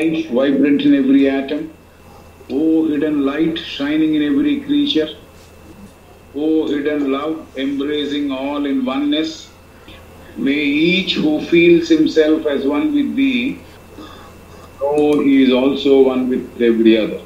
life vibrant in every atom. O hidden light shining in every creature. O hidden love embracing all in oneness. May each who feels himself as one with thee know he is also one with every other.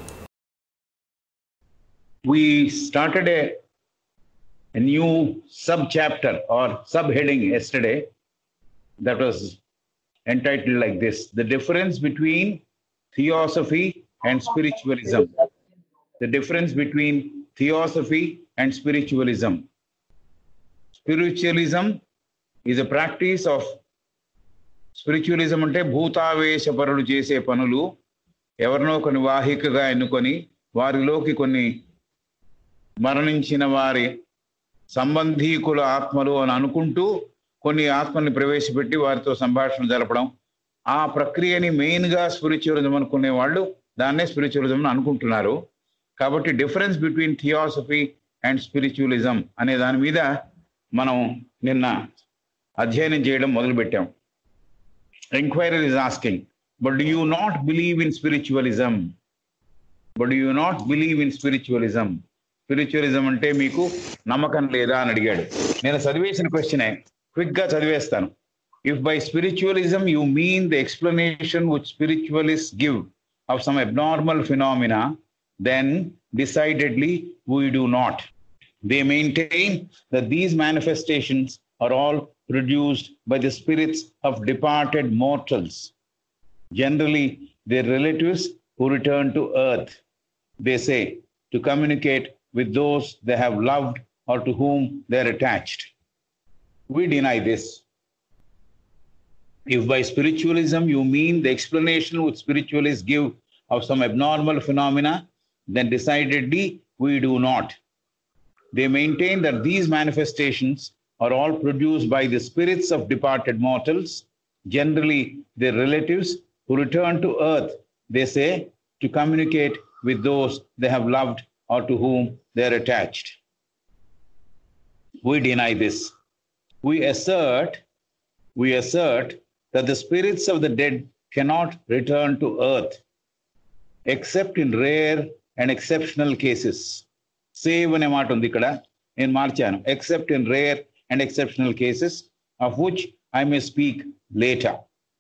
We started a, a new sub chapter or subheading yesterday that was entitled like this The difference between theosophy and spiritualism. The difference between theosophy and spiritualism. Spiritualism is a practice of spiritualism అంటే భూతావేశపరులు చేసే పనులు ఎవరినో కొన్ని వాహికగా ఎన్నుకొని వారిలోకి కొన్ని మరణించిన వారి సంబంధీకుల ఆత్మలు అని అనుకుంటూ కొన్ని ఆత్మల్ని ప్రవేశపెట్టి వారితో సంభాషణ జరపడం ఆ ప్రక్రియని మెయిన్గా స్పిరిచువలిజం అనుకునే వాళ్ళు దాన్నే స్పిరిచువలిజం అనుకుంటున్నారు కాబట్టి difference between theosophy and spiritualism అనే దాని మీద మనం నిన్న అధ్యయనం చేయడం మొదలుపెట్టాం enquiry is asking, but do you not believe in spiritualism? But do you not believe in spiritualism? Spiritualism అంటే మీకు నమ్మకం లేదా అని అడిగాడు నేను చదివేసిన క్వశ్చనే క్విక్ గా చదివేస్తాను if by spiritualism you mean the explanation which spiritualist give of some abnormal phenomena then decidedly we do not they maintain that these manifestations are all produced by the spirits of departed mortals, generally their relatives who return to earth, they say, to communicate with those they have loved or to whom they are attached. We deny this. If by spiritualism you mean the explanation which spiritualists give of some abnormal phenomena, then decidedly we do not. They maintain that these manifestations are all produced by the spirits of departed mortals, generally their relatives who return to earth, they say, to communicate with those they have loved or to whom they are attached. We deny this. We assert, we assert that the spirits of the dead cannot return to earth except in rare and exceptional cases. Save అనే మాట ఉంది ఇక్కడ నేను మార్చాను except in rare and exceptional cases of which I may speak later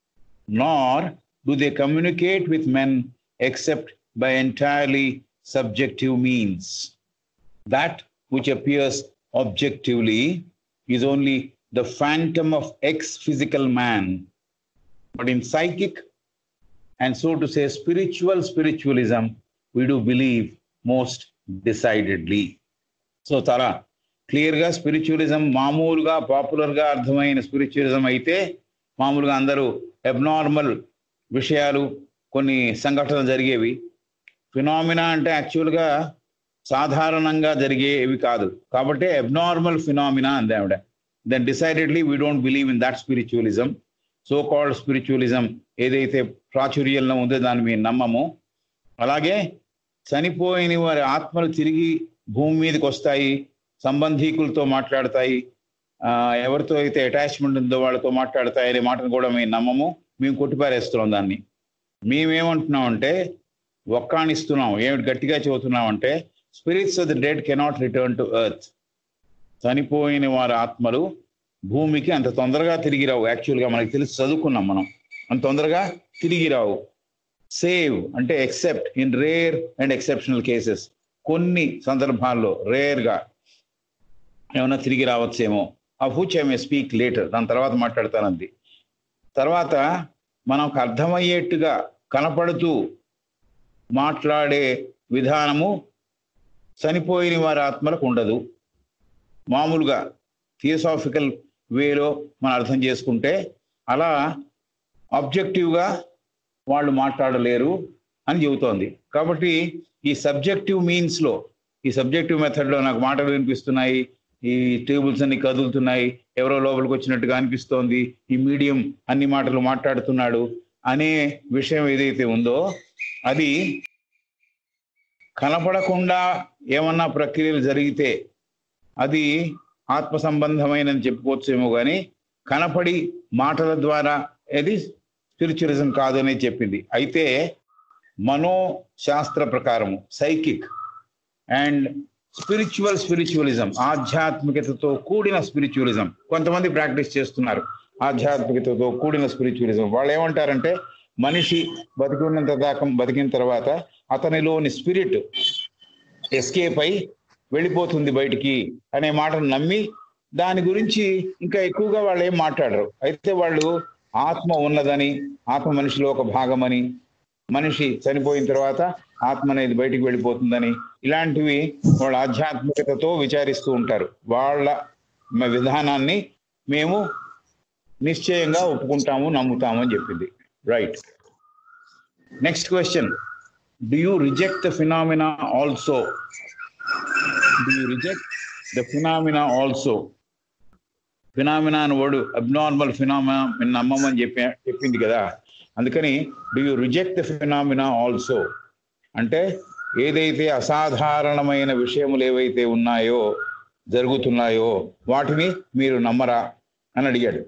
nor do they communicate with men except by entirely subjective means that which appears objectively is only the phantom of ex physical man. But in psychic and so to say spiritual spiritualism, we do believe most decidedly. So చాలా క్లియర్గా spiritualism మామూలుగా పాపులర్గా అర్థమైన spiritualism అయితే మామూలుగా అందరూ abnormal విషయాలు కొన్ని సంఘటనలు జరిగేవి ఫినామినా అంటే యాక్చువల్గా సాధారణంగా జరిగేవి కాదు కాబట్టి అబ్నార్మల్ ఫినామినా అంది ఆవిడ then decidedly we don't believe in that spiritualism so called spiritualism ఏదైతే ప్రాచుర్యంలో ఉందో దాన్ని మేము నమ్మము అలాగే చనిపోయిన వారి ఆత్మలు తిరిగి భూమి మీదకి వస్తాయి సంబంధీకులతో మాట్లాడతాయి ఆ, ఎవరితో అయితే అటాచ్మెంట్ ఉందో వాళ్ళతో మాట్లాడతాయి అనే మాటను కూడా మేము నమ్మము మేము కొట్టిపారేస్తున్నాం దాన్ని మేమేమంటున్నామంటే ఒక్కాణిస్తున్నాం ఏమిటి గట్టిగా చెబుతున్నామంటే spirits of the dead cannot return to earth చనిపోయిన వారి ఆత్మలు భూమికి అంత తొందరగా తిరిగి రావు యాక్చువల్గా మనకి తెలిసి చదువుకున్నాం మనం అంత తొందరగా తిరిగి రావు సేవ్ అంటే except in rare and exceptional cases కొన్ని సందర్భాల్లో రేర్గా ఏమైనా తిరిగి రావచ్చేమో ఆ which I may speak later దాని తర్వాత మాట్లాడతానంది తర్వాత మనకు అర్థమయ్యేట్టుగా కనపడుతూ మాట్లాడే విధానము చనిపోయిన వారి ఆత్మలకు ఉండదు మామూలుగా థియోసాఫికల్ వేలో మనం అర్థం చేసుకుంటే అలా ఆబ్జెక్టివ్గా వాళ్ళు మాట్లాడలేరు అని చెబుతోంది కాబట్టి ఈ సబ్జెక్టివ్ మీన్స్లో ఈ సబ్జెక్టివ్ మెథడ్లో నాకు మాటలు వినిపిస్తున్నాయి ఈ టేబుల్స్ అన్ని కదులుతున్నాయి ఎవరో లోపలికి వచ్చినట్టుగా అనిపిస్తోంది ఈ మీడియం అన్ని మాటలు మాట్లాడుతున్నాడు అనే విషయం ఏదైతే ఉందో అది కనపడకుండా ఏమన్నా ప్రక్రియలు జరిగితే అది ఆత్మ సంబంధమైనని చెప్పుకోవచ్చేమో కానీ కనపడి మాటల ద్వారా ఇది స్పిరిచువలిజం కాదు అనేది చెప్పింది అయితే మనోశాస్త్ర ప్రకారము సైకిక్ అండ్ స్పిరిచువల్ స్పిరిచువలిజం ఆధ్యాత్మికతతో కూడిన స్పిరిచువలిజం కొంతమంది ప్రాక్టీస్ చేస్తున్నారు ఆధ్యాత్మికతతో కూడిన స్పిరిచువలిజం వాళ్ళు ఏమంటారంటే మనిషి బతికున్నంత దాకా బతికిన తర్వాత అతనిలోని స్పిరిట్ ఎస్కేప్ అయి వెళ్ళిపోతుంది బయటికి అనే మాటను నమ్మి దాని గురించి ఇంకా ఎక్కువగా వాళ్ళు ఏం మాట్లాడరు అయితే వాళ్ళు ఆత్మ ఉన్నదని ఆత్మ మనిషిలో ఒక భాగమని మనిషి చనిపోయిన తర్వాత ఆత్మ అనేది బయటికి వెళ్ళిపోతుందని ఇలాంటివి వాళ్ళ ఆధ్యాత్మికతతో విచారిస్తూ ఉంటారు వాళ్ళ మ- విధానాన్ని మేము నిశ్చయంగా ఒప్పుకుంటాము నమ్ముతాము అని చెప్పింది right next question do you reject the phenomena also do you reject the phenomena also phenomena అని వర్డ్ అబ్నార్మల్ ఫినామినా నమ్మమని చెప్పి చెప్పింది కదా అందుకని do you reject the phenomena also అంటే ఏదైతే అసాధారణమైన విషయములు ఏవైతే ఉన్నాయో జరుగుతున్నాయో వాటిని మీరు నమ్మరా అని అడిగాడు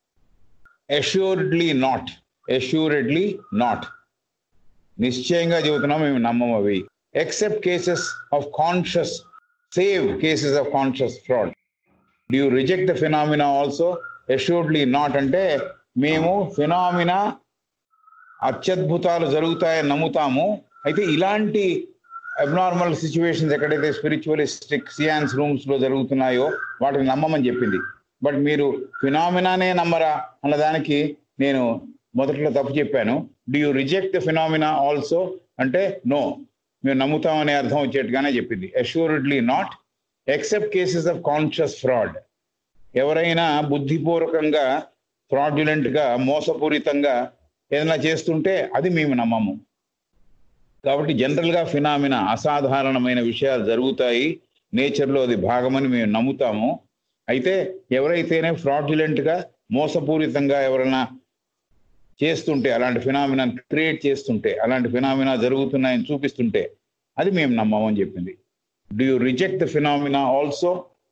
అష్యూర్డ్లీ నాట్ అష్యూరెడ్లీ నాట్ నిశ్చయంగా చెబుతున్నాం మేము నమ్మం అవి except cases of conscious save cases of conscious fraud do you reject the phenomena also assuredly not అంటే మేము ఫినామినా అత్యద్భుతాలు జరుగుతాయని నమ్ముతాము అయితే ఇలాంటి అబ్నార్మల్ సిచ్యువేషన్స్ ఎక్కడైతే స్పిరిచువలిస్టిక్ సియాన్స్ రూమ్స్ లో జరుగుతున్నాయో వాటిని నమ్మమని చెప్పింది బట్ మీరు ఫినామినానే నమ్మరా అన్న దానికి నేను మొదట్లో తప్పు చెప్పాను do you reject the phenomena also అంటే నో మేము నమ్ముతామనే అర్థం వచ్చేట్టుగానే చెప్పింది assuredly not except cases of conscious fraud ఎవరైనా బుద్ధిపూర్వకంగా ఫ్రాడ్యులెంట్ గా మోసపూరితంగా ఏదైనా చేస్తుంటే అది మేము నమ్మము కాబట్టి జనరల్ గా ఫినామినా అసాధారణమైన విషయాలు జరుగుతాయి నేచర్ లో అది భాగమని మేము నమ్ముతాము అయితే ఎవరైతేనే ఫ్రాడ్యులెంట్ గా మోసపూరితంగా ఎవరైనా చేస్తుంటే అలాంటి ఫినామినా క్రియేట్ చేస్తుంటే అలాంటి ఫినామినా జరుగుతున్నాయని చూపిస్తుంటే అది మేము నమ్మమని చెప్పింది do you reject the phenomena also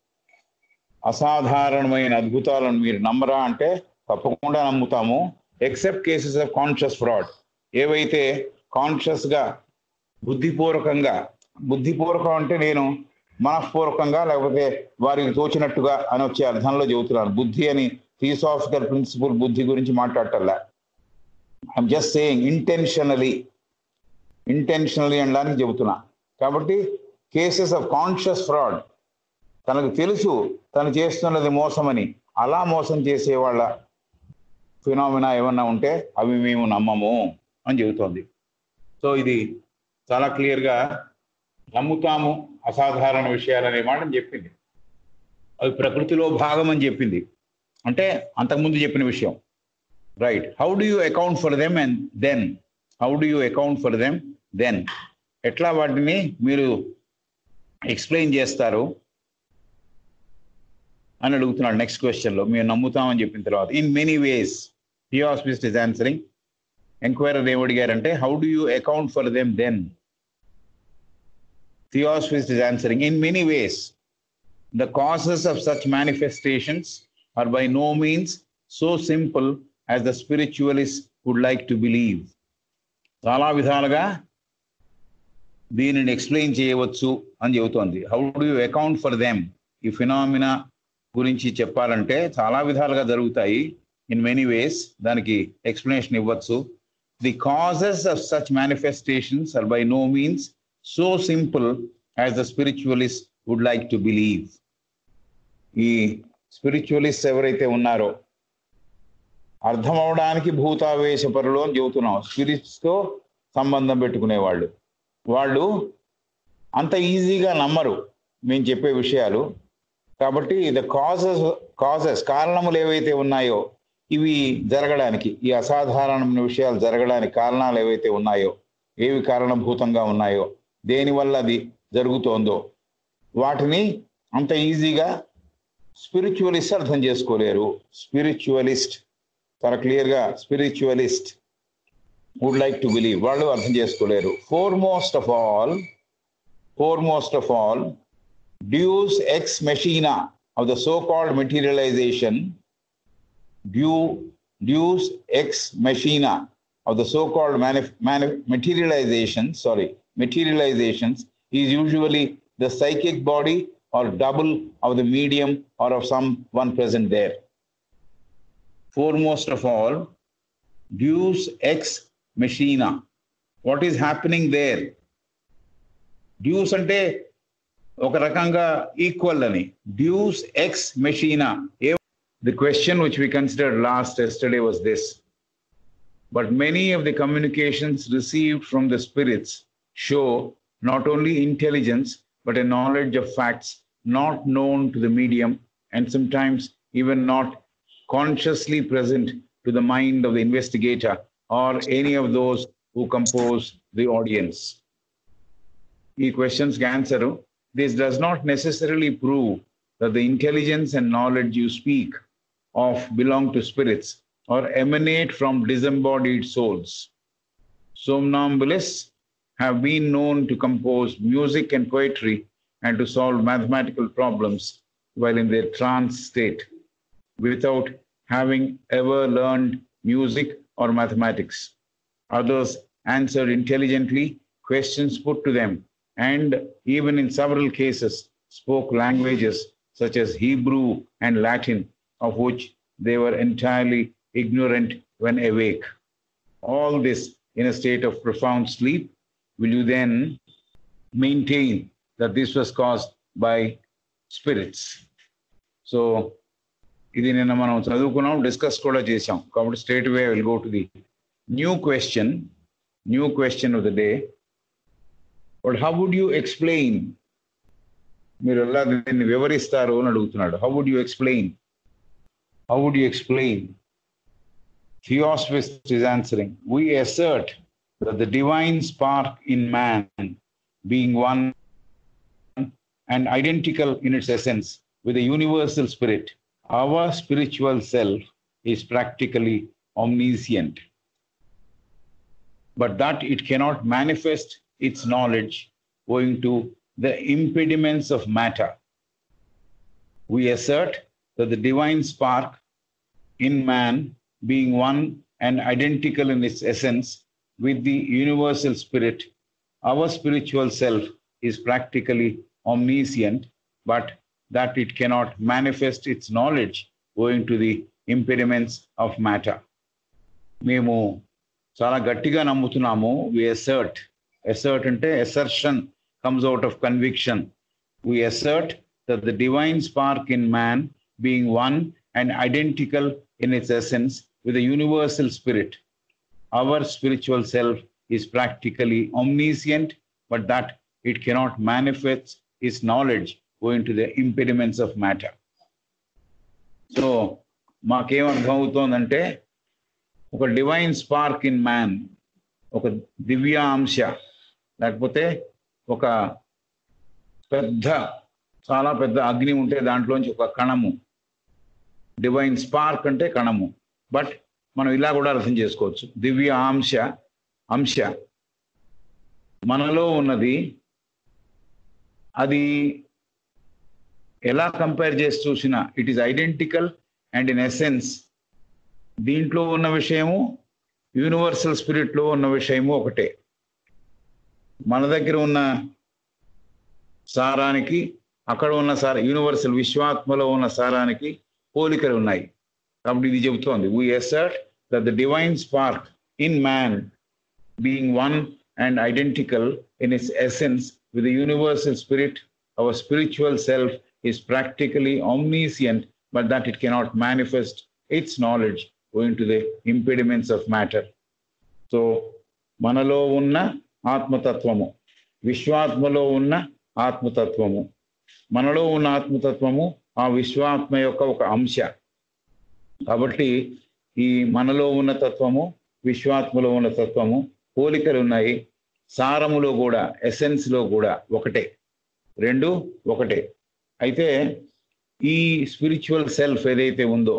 అసాధారణమైన అద్భుతాలను మీరు నమ్మరా అంటే తప్పకుండా నమ్ముతాము except cases of conscious fraud ఏవైతే కాన్షియస్ గా బుద్ధిపూర్వకంగా బుద్ధిపూర్వకం అంటే నేను మనఃపూర్వకంగా లేకపోతే వారికి తోచినట్టుగా అని వచ్చే అర్థంలో చెబుతున్నాను బుద్ధి అని థియోసాఫికల్ ప్రిన్సిపల్ బుద్ధి గురించి మాట్లాడటల్లా I'm just saying intentionally intentionally అనడానికి చెబుతున్నా కాబట్టి కేసెస్ ఆఫ్ కాన్షియస్ ఫ్రాడ్ తనకు తెలుసు తను చేస్తున్నది మోసమని అలా మోసం చేసే వాళ్ళ ఫినామినా ఏమన్నా ఉంటే అవి మేము నమ్మము అని చెబుతోంది సో ఇది చాలా క్లియర్గా నమ్ముతాము అసాధారణ విషయాలు అనే మాటని చెప్పింది అవి ప్రకృతిలో భాగం అని చెప్పింది అంటే అంతకుముందు చెప్పిన విషయం right how do you account for them and then how do you account for them then ఎట్లా వాటిని మీరు ఎక్స్ప్లెయిన్ చేస్తారు అని అడుగుతున్నాడు నెక్స్ట్ క్వశ్చన్లో మేము నమ్ముతామని చెప్పిన తర్వాత in many ways theosophist is answering enquirer ఏం అడిగారంటే how do you account for them then theosophist is answering in many ways the causes of such manifestations are by no means so simple as the spiritualist would like to believe చాలా విధాలుగా దీనిని explain చేయవచ్చు అని చెబుతోంది how do you account for them ఈ phenomena గురించి చెప్పాలంటే చాలా విధాలుగా జరుగుతాయి ఇన్ మెనీ వేస్ దానికి ఎక్స్ప్లెనేషన్ ఇవ్వచ్చు the causes of such manifestations are by no means so simple as the spiritualist would like to believe ఈ స్పిరిచువలిస్ట్ ఎవరైతే ఉన్నారో అర్థం అవడానికి భూతావేశపరులు అని చెబుతున్నాం స్పిరిట్స్ తో సంబంధం పెట్టుకునేవాళ్ళు వాళ్ళు అంత ఈజీగా నమ్మరు మేము చెప్పే విషయాలు కాబట్టి ద కాజెస్ కాజెస్ కారణములు ఏవైతే ఉన్నాయో ఇవి జరగడానికి ఈ అసాధారణమైన విషయాలు జరగడానికి కారణాలు ఏవైతే ఉన్నాయో ఏవి కారణభూతంగా ఉన్నాయో దేనివల్ల అది జరుగుతోందో వాటిని అంత ఈజీగా స్పిరిచువలిస్ట్ అర్థం చేసుకోలేరు స్పిరిచువలిస్ట్ చాలా క్లియర్గా spiritualist would like to believe వాళ్ళు అర్థం చేసుకోలేరు foremost of all foremost of all deus ex machina of the so called materialization deus deus ex machina of the so-called manif- manif- materialization, sorry, materializations is usually the psychic body or double of the medium or of someone present there. Foremost of all, deus ex machina. What is happening there? Deus అంటే ఒక రకంగా equal అని deus ex machina ఏ the question which we considered last yesterday was this but many of the communications received from the spirits show not only intelligence but a knowledge of facts not known to the medium and sometimes even not consciously present to the mind of the investigator or any of those who compose the audience. ఈ క్వశ్చన్స్కి answer this does not necessarily prove that the intelligence and knowledge you speak of belong to spirits or emanate from disembodied souls somnambulists have been known to compose music and poetry and to solve mathematical problems while in their trance state without having ever learned music or mathematics. Others answered intelligently questions put to them and even in several cases spoke languages such as Hebrew and Latin, of which they were entirely ignorant when awake. All this in a state of profound sleep. Will you then maintain that this was caused by spirits? So, ఇది నిన్న మనం చదువుకున్నాం discuss కూడా చేసాం కాబట్టి straight way will go to the new question new question of the day but how would you explain మీరు ఎలా దీన్ని వివరిస్తారు అని అడుగుతున్నాడు how would you explain how would you explain Theosophist is answering, we assert that the divine spark in man, being one and identical in its essence with the universal spirit, our spiritual self is practically omniscient. But that it cannot manifest its knowledge owing to the impediments of matter. We assert that the divine spark in man being one and identical in its essence with the universal spirit, our spiritual self is practically omniscient, but that it cannot manifest its knowledge owing to the impediments of matter. మేము చాలా గట్టిగా నమ్ముతున్నాము we assert assert అంటే assertion comes out of conviction we assert that the divine spark in man being one and identical in its essence with the universal spirit. Our spiritual self is practically omniscient, but that it cannot manifest its knowledge owing to the impediments of matter. So మాకేం అర్థమవుతోందంటే ఒక divine spark in man ఒక దివ్యాంశ లేకపోతే ఒక పెద్ద చాలా పెద్ద అగ్ని ఉంటే దాంట్లోంచి ఒక కణము డివైన్ స్పార్క్ అంటే కణము బట్ మనం ఇలా కూడా అర్థం చేసుకోవచ్చు దివ్య అంశ అంశ మనలో ఉన్నది అది ఎలా కంపేర్ చేసి చూసినా it is identical and in essence దీంట్లో ఉన్న విషయము యూనివర్సల్ స్పిరిట్లో ఉన్న విషయము ఒకటే మన దగ్గర ఉన్న సారానికి అక్కడ ఉన్న సార యూనివర్సల్ విశ్వాత్మలో ఉన్న సారానికి పోలికలు ఉన్నాయి కాబట్టి ఇది చెబుతోంది we assert that the divine spark in man being one and identical in its essence with the universal spirit our spiritual self is practically omniscient but that it cannot manifest its knowledge going to the impediments of matter so మనలో ఉన్న ఆత్మతత్వము విశ్వాత్మలో ఉన్న ఆత్మతత్వము మనలో ఉన్న ఆత్మతత్వము ఆ విశ్వాత్మ యొక్క ఒక అంశ కాబట్టి ఈ మనలో ఉన్న తత్వము విశ్వాత్మలో ఉన్న తత్వము పోలికలు ఉన్నాయి సారములో కూడా ఎసెన్స్ లో కూడా ఒకటే రెండు ఒకటే అయితే ఈ స్పిరిచువల్ సెల్ఫ్ ఏదైతే ఉందో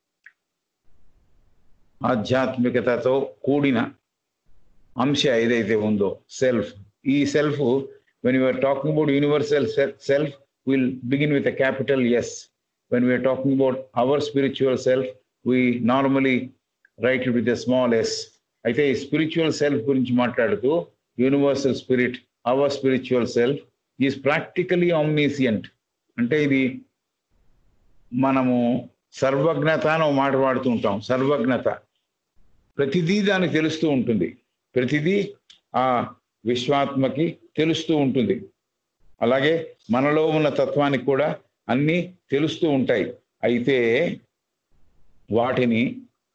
ఆధ్యాత్మికతతో కూడిన అంశ ఏదైతే ఉందో సెల్ఫ్ ఈ self when you're talking about universal self will begin with a capital S when we are talking about our spiritual self, we normally write with a small S అయితే ఈ spiritual self గురించి మాట్లాడుతూ universal spirit our spiritual self is practically omniscient అంటే ఇది మనము సర్వజ్ఞత అని ఒక మాట వాడుతూ ఉంటాం సర్వజ్ఞత ప్రతిదీ దానికి తెలుస్తూ ఉంటుంది ప్రతిదీ ఆ విశ్వాత్మకి తెలుస్తూ ఉంటుంది అలాగే మనలో ఉన్న తత్వానికి కూడా అన్నీ తెలుస్తూ ఉంటాయి అయితే వాటిని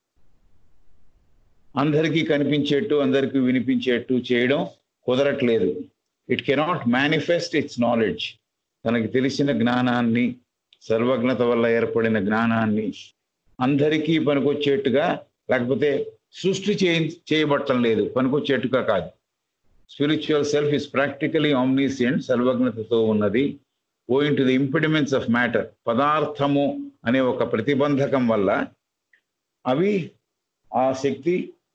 అందరికీ కనిపించేట్టు అందరికీ వినిపించేట్టు చేయడం కుదరట్లేదు it cannot manifest its knowledge తనకి తెలిసిన జ్ఞానాన్ని సర్వజ్ఞత వల్ల ఏర్పడిన జ్ఞానాన్ని అందరికీ పనికొచ్చేట్టుగా లేకపోతే సృష్టి చేయ చేయబట్టం లేదు పనికొచ్చేట్టుగా కాదు spiritual self is practically omniscient సర్వజ్ఞతతో ఉన్నది owing to the impediments of matter పదార్థము అనే ఒక ప్రతిబంధకం వల్ల అవి ఆ శక్తి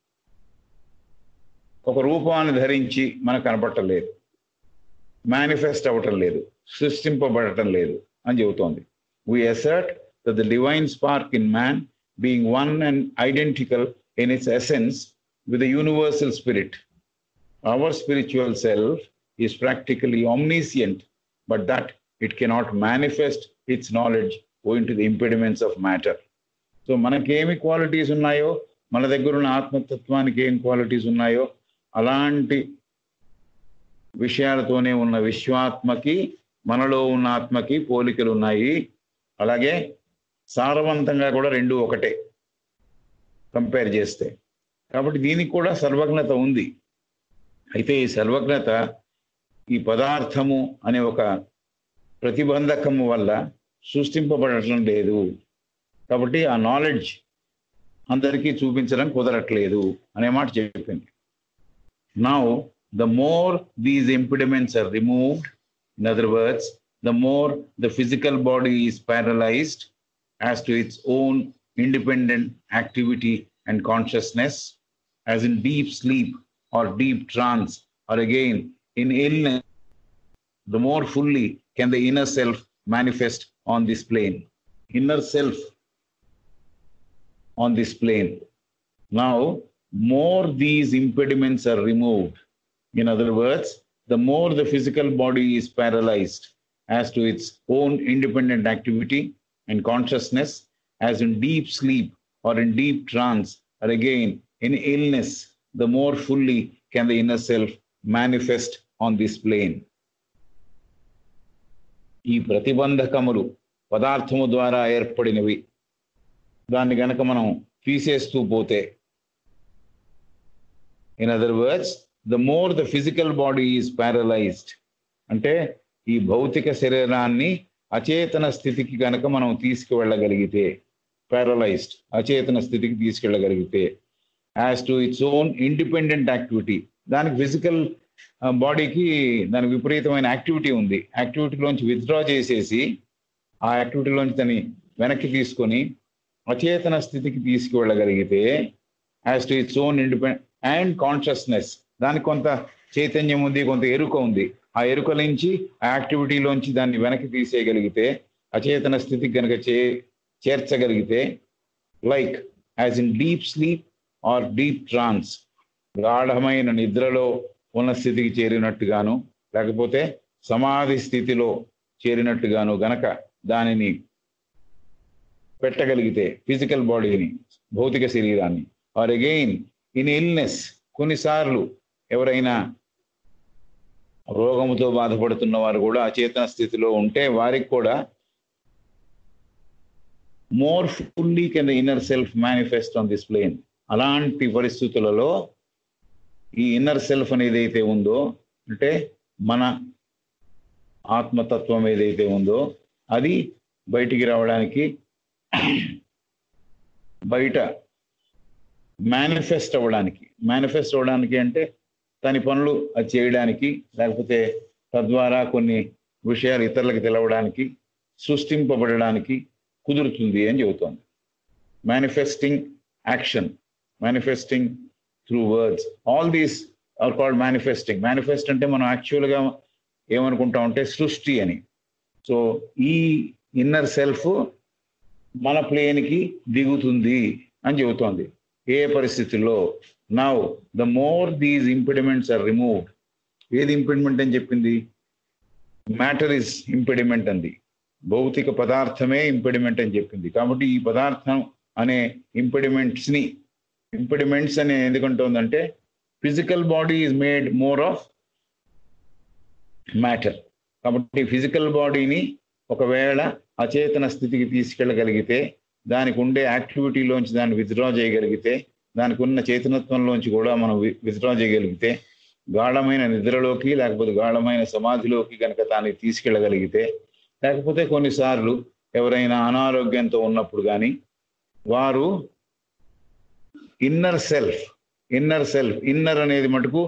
ఒక రూపాన్ని ధరించి మనకు కనపడటం మేనిఫెస్ట్ అవ్వటం లేదు సృష్టింపబడటం లేదు అని చెబుతోంది we assert that the divine spark in man being one and identical in its essence with the universal spirit. Our spiritual self is practically omniscient, but that it cannot manifest its knowledge owing to the impediments of matter. So మనకేమి qualities ఉన్నాయో మన దగ్గర ఉన్న ఆత్మతత్వానికి ఏం qualities ఉన్నాయో అలాంటి విషయాలతోనే ఉన్న విశ్వాత్మకి మనలో ఉన్న ఆత్మకి పోలికలు ఉన్నాయి అలాగే సారవంతంగా కూడా రెండు ఒకటే కంపేర్ చేస్తే కాబట్టి దీనికి కూడా సర్వజ్ఞత ఉంది అయితే ఈ సర్వజ్ఞత ఈ పదార్థము అనే ఒక ప్రతిబంధకము వల్ల సృష్టింపబడటం లేదు కాబట్టి ఆ నాలెడ్జ్ అందరికీ చూపించడం కుదరట్లేదు అనే మాట చెప్పింది now the more these impediments are removed in other words the more the physical body is paralyzed as to its own independent activity and consciousness, as in deep sleep or deep trance, or again in illness, the more fully can the inner self manifest on this plane. Inner self on this plane. Now, more these impediments are removed. In other words, the more the physical body is paralyzed as to its own independent activity and consciousness, as in deep sleep or in deep trance, or again in illness, the more fully can the inner self manifest on this plane. ఈ ప్రతిబంధకములు పదార్థము ద్వారా ఏర్పడినవి దాన్ని గనక మనం తీసేస్తూ పోతే in other words the more the physical body is paralysed అంటే ఈ భౌతిక శరీరాన్ని అచేతన స్థితికి కనుక మనం తీసుకువెళ్ళగలిగితే ప్యారలైజ్డ్ అచేతన స్థితికి తీసుకెళ్ళగలిగితే as to its own independent activity దానికి ఫిజికల్ బాడీకి దానికి విపరీతమైన యాక్టివిటీ ఉంది యాక్టివిటీలోంచి విత్డ్రా చేసేసి ఆ యాక్టివిటీలోంచి దాన్ని వెనక్కి తీసుకొని అచేతన స్థితికి తీసుకువెళ్ళగలిగితే as to its own independent and consciousness దానికి కొంత చైతన్యం ఉంది కొంత ఎరుక ఉంది ఆ ఎరుక నుంచి ఆ యాక్టివిటీలోంచి దాన్ని వెనక్కి తీసేయగలిగితే అచేతన స్థితికి కనుక చే చేర్చగలిగితే like as in deep sleep or deep trance గాఢమైన నిద్రలో ఉన్న స్థితికి చేరినట్టుగాను లేకపోతే సమాధి స్థితిలో చేరినట్టుగాను గనక దానిని పెట్టగలిగితే ఫిజికల్ బాడీని భౌతిక శరీరాన్ని ఆర్ అగైన్ ఇన్ ఇల్నెస్ కొన్నిసార్లు ఎవరైనా రోగముతో బాధపడుతున్న వారు కూడా అచేతన స్థితిలో ఉంటే వారికి కూడా more fully can the inner self manifest on this plane అలాంటి పరిస్థితులలో ఈ ఇన్నర్ సెల్ఫ్ అనేది ఏదైతే ఉందో అంటే మన ఆత్మతత్వం ఏదైతే ఉందో అది బయటికి రావడానికి బయట మేనిఫెస్ట్ అవ్వడానికి మేనిఫెస్ట్ అవ్వడానికి అంటే దాని పనులు అది చేయడానికి లేకపోతే తద్వారా కొన్ని విషయాలు ఇతరులకు తెలవడానికి సృష్టింపబడడానికి కుదురుతుంది అని చెబుతోంది manifesting action manifesting through words all these are called manifesting manifest అంటే మనం యాక్చువల్గా ఏమనుకుంటాం అంటే సృష్టి అని సో ఈ ఇన్నర్ సెల్ఫ్ మన ప్లేన్కి దిగుతుంది అని చెబుతోంది ఏ పరిస్థితుల్లో now the more these impediments are removed ఏది ఇంపిడిమెంట్ అని చెప్పింది మ్యాటర్ ఇస్ ఇంపిడిమెంట్ అంది భౌతిక పదార్థమే ఇంపిడిమెంట్ అని చెప్పింది కాబట్టి ఈ పదార్థం అనే ఇంపిడిమెంట్స్ ని ఇంపిడిమెంట్స్ అని ఎందుకంటుందంటే physical body is made more of matter కాబట్టి ఫిజికల్ బాడీని ఒకవేళ అచేతన స్థితికి తీసుకెళ్ళగలిగితే దానికి ఉండే యాక్టివిటీలోంచి దాన్ని విత్డ్రా చేయగలిగితే దానికి ఉన్న చేతనత్వంలోంచి కూడా మనం విత్డ్రా చేయగలిగితే గాఢమైన నిద్రలోకి లేకపోతే గాఢమైన సమాధిలోకి కనుక దాన్ని తీసుకెళ్ళగలిగితే లేకపోతే కొన్నిసార్లు ఎవరైనా అనారోగ్యంతో ఉన్నప్పుడు కానీ వారు inner self inner self inner అనేది మటుకు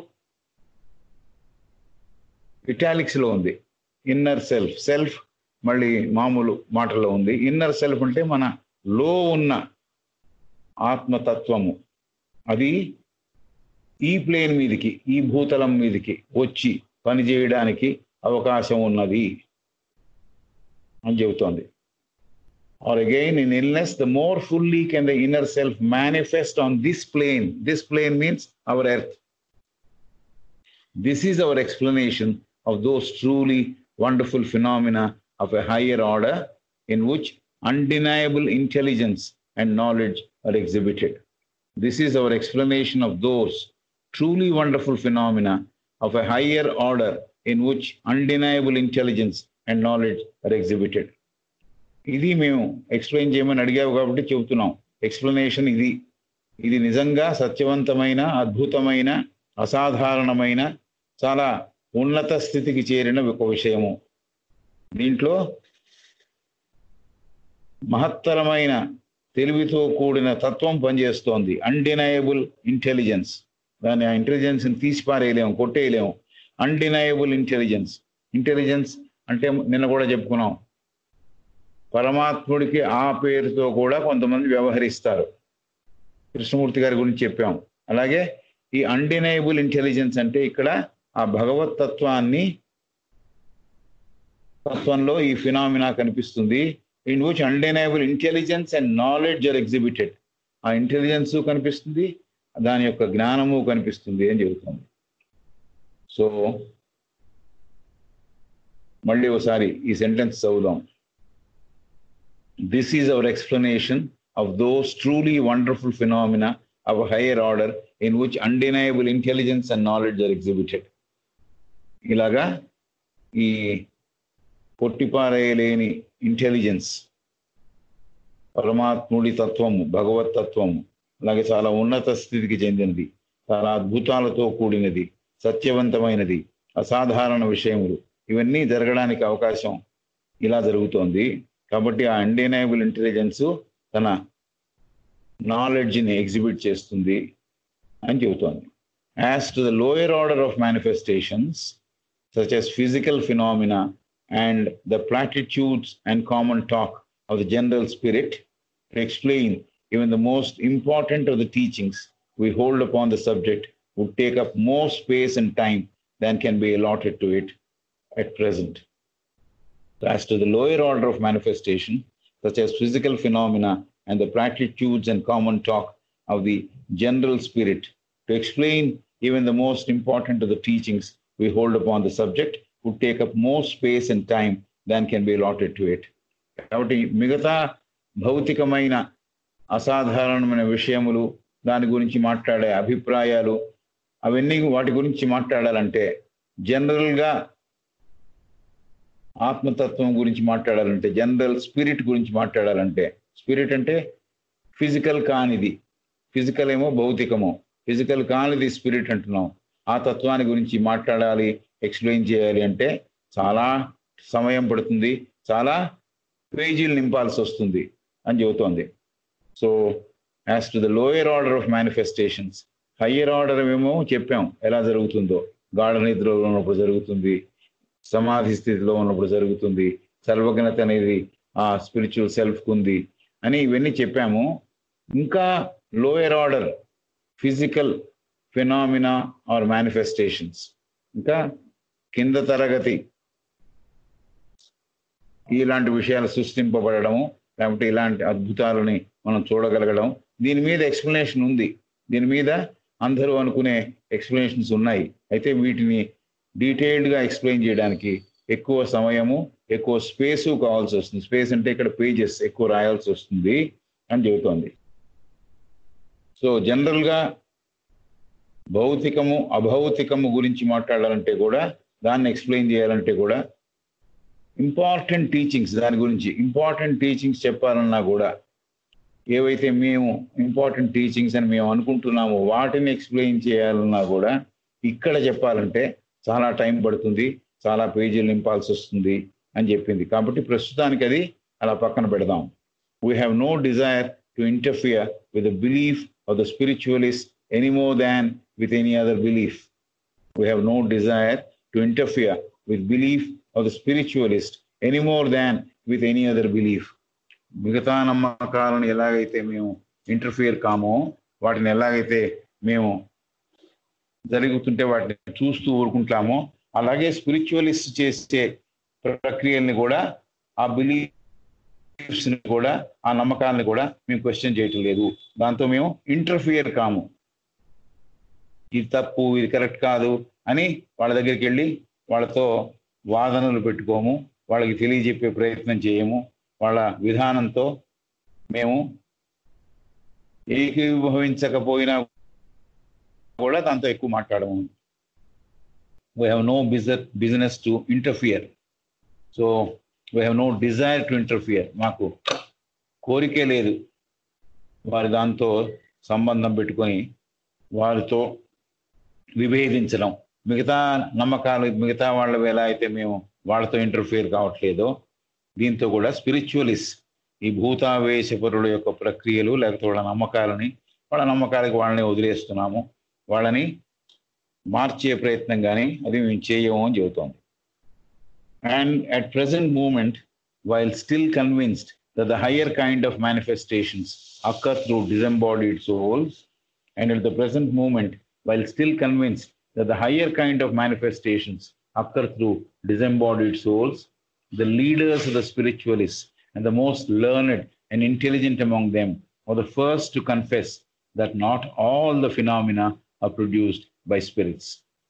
ఇటాలిక్స్ లో ఉంది ఇన్నర్ సెల్ఫ్ సెల్ఫ్ మళ్ళీ మామూలు మాటలో ఉంది ఇన్నర్ సెల్ఫ్ అంటే మన లో ఉన్న ఆత్మతత్వము అది ఈ ప్లేన్ మీదికి ఈ భూతలం మీదికి వచ్చి పనిచేయడానికి అవకాశం ఉన్నది అని చెబుతోంది or again in illness, the more fully can the inner self manifest on this plane. This plane means our earth. This is our explanation of those truly wonderful phenomena of a higher order in which undeniable intelligence and knowledge are exhibited. This is our explanation of those truly wonderful phenomena of a higher order in which undeniable intelligence and knowledge are exhibited. ఇది మేము explain చేయమని అడిగావు కాబట్టి చెబుతున్నాం explanation ఇది ఇది నిజంగా సత్యవంతమైన అద్భుతమైన అసాధారణమైన చాలా ఉన్నత స్థితికి చేరిన ఒక విషయము దీంట్లో మహత్తరమైన తెలివితో కూడిన తత్వం పనిచేస్తోంది అన్డినయబుల్ ఇంటెలిజెన్స్ దాని ఆ ఇంటెలిజెన్స్ తీసి పారేయలేము కొట్టేయలేము అన్డినయబుల్ ఇంటెలిజెన్స్ ఇంటెలిజెన్స్ అంటే నిన్న కూడా చెప్పుకున్నాం పరమాత్ముడికి ఆ పేరుతో కూడా కొంతమంది వ్యవహరిస్తారు కృష్ణమూర్తి గారి గురించి చెప్పాం అలాగే ఈ అన్డినైబుల్ ఇంటెలిజెన్స్ అంటే ఇక్కడ ఆ భగవత్ తత్వాన్ని తత్వంలో ఈ ఫినామినా కనిపిస్తుంది in which undeniable intelligence and knowledge are exhibited ఆ ఇంటెలిజెన్స్ కనిపిస్తుంది దాని యొక్క జ్ఞానము కనిపిస్తుంది అని చెబుతుంది సో మళ్ళీ ఒకసారి ఈ సెంటెన్స్ చదువుదాం This is our explanation of those truly wonderful phenomena of a higher order in which undeniable intelligence and knowledge are exhibited. ఇలాగా ఈ పొట్టిపారేయలేని ఇంటెలిజెన్స్ పరమాత్ముడి తత్వము భగవత్ తత్వము అలాగే చాలా ఉన్నత స్థితికి చెందినది చాలా అద్భుతాలతో కూడినది సత్యవంతమైనది అసాధారణ విషయములు ఇవన్నీ జరగడానికి అవకాశం ఇలా జరుగుతోంది కాబట్టి ఆ అన్డినైబుల్ ఇంటెలిజెన్స్ తన నాలెడ్జ్ని ఎగ్జిబిట్ చేస్తుంది అని చెబుతోంది as to the lower order of manifestations such as physical phenomena and the platitudes and common talk of the general spirit to explain even the most important of the teachings we hold upon the subject would take up more space and time than can be allotted to it at present. as to the lower order of manifestation, such as physical phenomena and the platitudes and common talk of the general spirit, to explain even the most important of the teachings we hold upon the subject, would take up more space and time than can be allotted to it. కాబట్టి మిగతా భౌతికమైన అసాధారణమైన విషయములు దాని గురించి మాట్లాడే అభిప్రాయాలు అవన్నీ వాటి గురించి మాట్లాడాలంటే జనరల్గా ఆత్మతత్వం గురించి మాట్లాడాలంటే జనరల్ స్పిరిట్ గురించి మాట్లాడాలంటే స్పిరిట్ అంటే ఫిజికల్ కానిది ఫిజికల్ ఏమో భౌతికమో ఫిజికల్ కానిది స్పిరిట్ అంటున్నాం ఆ తత్వాన్ని గురించి మాట్లాడాలి ఎక్స్ప్లెయిన్ చేయాలి అంటే చాలా సమయం పడుతుంది చాలా పేజీలు నింపాల్సి వస్తుంది అని చెబుతోంది so as to the lower order of manifestations higher order ఏమో చెప్పాం ఎలా జరుగుతుందో గాఢ నిద్రలో ఉన్నప్పుడు జరుగుతుంది సమాధి స్థితిలో ఉన్నప్పుడు జరుగుతుంది సర్వజ్ఞత అనేది ఆ స్పిరిచువల్ సెల్ఫ్ ఉంది అని ఇవన్నీ చెప్పాము ఇంకా lower order physical phenomena or manifestations ఇంకా కింద తరగతి ఇలాంటి విషయాలు సృష్టింపబడము లేకపోతే ఇలాంటి అద్భుతాలని మనం చూడగలగడం దీని మీద ఎక్స్ప్లెనేషన్ ఉంది దీని మీద అందరూ అనుకునే ఎక్స్ప్లెనేషన్స్ ఉన్నాయి అయితే వీటిని డీటెయిల్డ్ గా ఎక్స్ప్లెయిన్ చేయడానికి ఎక్కువ సమయము ఎక్కువ స్పేసు కావాల్సి వస్తుంది స్పేస్ అంటే ఇక్కడ పేజెస్ ఎక్కువ రాయాల్సి వస్తుంది అని చెబుతోంది సో జనరల్ గా భౌతికము అభౌతికము గురించి మాట్లాడాలంటే కూడా దాన్ని ఎక్స్ప్లెయిన్ చేయాలంటే కూడా ఇంపార్టెంట్ టీచింగ్స్ దాని గురించి ఇంపార్టెంట్ టీచింగ్స్ చెప్పాలన్నా కూడా ఏవైతే మేము ఇంపార్టెంట్ టీచింగ్స్ అని మేము అనుకుంటున్నామో వాటిని ఎక్స్ప్లెయిన్ చేయాలన్నా కూడా ఇక్కడ చెప్పాలంటే చాలా టైం పడుతుంది చాలా పేజీలు నింపాల్సి వస్తుంది అని చెప్పింది కాబట్టి ప్రస్తుతానికి అది అలా పక్కన పెడదాం we have no desire to interfere with the belief of the spiritualist any more than with any other belief we have no desire to interfere with belief of the spiritualist any more than with any other belief మిగతా నమ్మకాలను ఎలాగైతే మేము interfere కామో వాటిని ఎలాగైతే మేము జరుగుతుంటే వాటిని చూస్తూ ఊరుకుంటామో అలాగే స్పిరిచువలిస్ట్ చేసే ప్రక్రియల్ని కూడా ఆ బిలీఫ్స్ ని కూడా ఆ నమ్మకాలను కూడా మేము క్వశ్చన్ చేయటం లేదు దాంతో మేము ఇంటర్ఫియర్ కాము ఇది తప్పు ఇది కరెక్ట్ కాదు అని వాళ్ళ దగ్గరికి వెళ్ళి వాళ్ళతో వాదనలు పెట్టుకోము వాళ్ళకి తెలియజెప్పే ప్రయత్నం చేయము వాళ్ళ విధానంతో మేము ఏకీభవించకపోయినా కూడా దాంతో ఎక్కువ మాట్లాడము we have no bizarre business to interfere so we have no desire to interfere మాకు కోరికే లేదు వారి దాంతో సంబంధం పెట్టుకొని వారితో విభేదించడం మిగతా నమ్మకాలు మిగతా వాళ్ళ ఎలా అయితే మేము వాళ్ళతో ఇంటర్ఫియర్ కావట్లేదో దీంతో కూడా స్పిరిచువలిస్ట్ ఈ భూతావేశపరుల యొక్క ప్రక్రియలు లేకపోతే వాళ్ళ నమ్మకాలని వాళ్ళ నమ్మకాలకు వాళ్ళని వదిలేస్తున్నాము వాళ్ళని మార్చే ప్రయత్నం కానీ అది మేము చేయము అని చెబుతోంది and at present moment while still convinced that the higher kind of manifestations occur through disembodied souls, and at the present moment, while still convinced that the higher kind of manifestations occur through disembodied souls, the leaders of the spiritualists and the most learned and intelligent among them are the first to confess that not all the phenomena are produced by spirits.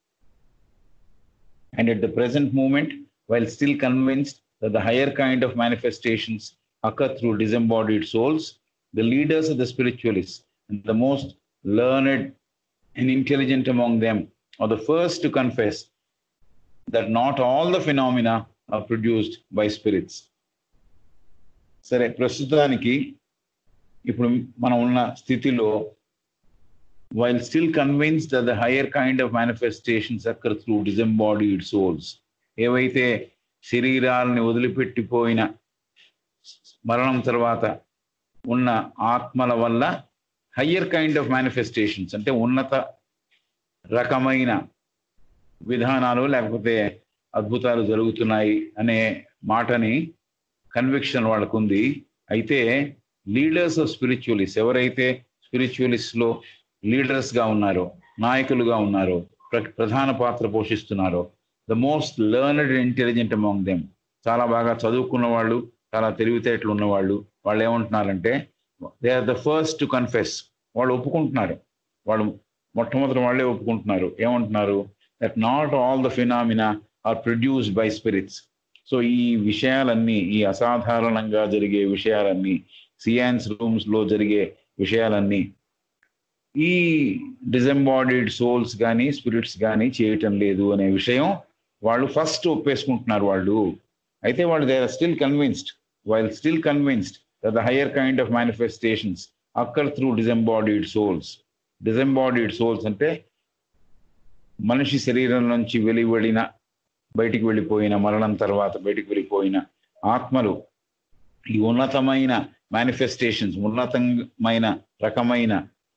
And at the present moment, while still convinced that the higher kind of manifestations occur through disembodied souls, the leaders of the spiritualists and the most learned and intelligent among them are the first to confess that not all the phenomena are produced by spirits. సరే ప్రస్తుతానికి ఇప్పుడు మనం ఉన్న స్థితిలో while still convince that the higher kind of manifestations occur through disembodied souls ఏవైతే శరీరాలని వదిలిపెట్టిపోయిన మరణం తర్వాత ఉన్న ఆత్మల వల్ల హయ్యర్ కైండ్ ఆఫ్ మేనిఫెస్టేషన్స్ అంటే ఉన్నత రకమైన విధానాలు లేకపోతే అద్భుతాలు జరుగుతున్నాయి అనే మాటని కన్విక్షన్ వాళ్ళకు ఉంది అయితే లీడర్స్ ఆఫ్ స్పిరిచువలిస్ట్ ఎవరైతే స్పిరిచువలిస్ట్ లో లీడర్స్ గా ఉన్నారో నాయకులుగా ఉన్నారో ప్రధాన పాత్ర పోషిస్తున్నారో the most learned and intelligent among them చాలా బాగా చదువుకున్న వాళ్ళు చాలా తెలివితేటలు ఉన్నవాళ్ళు వాళ్ళు ఏమంటున్నారంటే they are the first to confess వాళ్ళు ఒప్పుకుంటున్నారు వాళ్ళు మొట్టమొదటి వాళ్ళే ఒప్పుకుంటున్నారు ఏమంటున్నారు that not all the phenomena are produced by spirits so ఈ విషయాలన్నీ ఈ అసాధారణంగా జరిగే విషయాలన్నీ సియాన్స్ రూమ్స్ లో జరిగే విషయాలన్నీ ఈ డిజంబాడీడ్ సోల్స్ కానీ స్పిరిట్స్ కానీ చేయటం లేదు అనే విషయం వాళ్ళు ఫస్ట్ ఒప్పేసుకుంటున్నారు వాళ్ళు అయితే వాళ్ళు they are still convinced while still convinced that the higher kind of manifestations occur through disembodied souls disembodied souls అంటే మనిషి శరీరం నుంచి వెలువడిన బయటికి వెళ్ళిపోయిన మరణం తర్వాత బయటికి వెళ్ళిపోయిన ఆత్మలు ఈ ఉన్నతమైన మేనిఫెస్టేషన్స్ ఉన్నతమైన రకమైన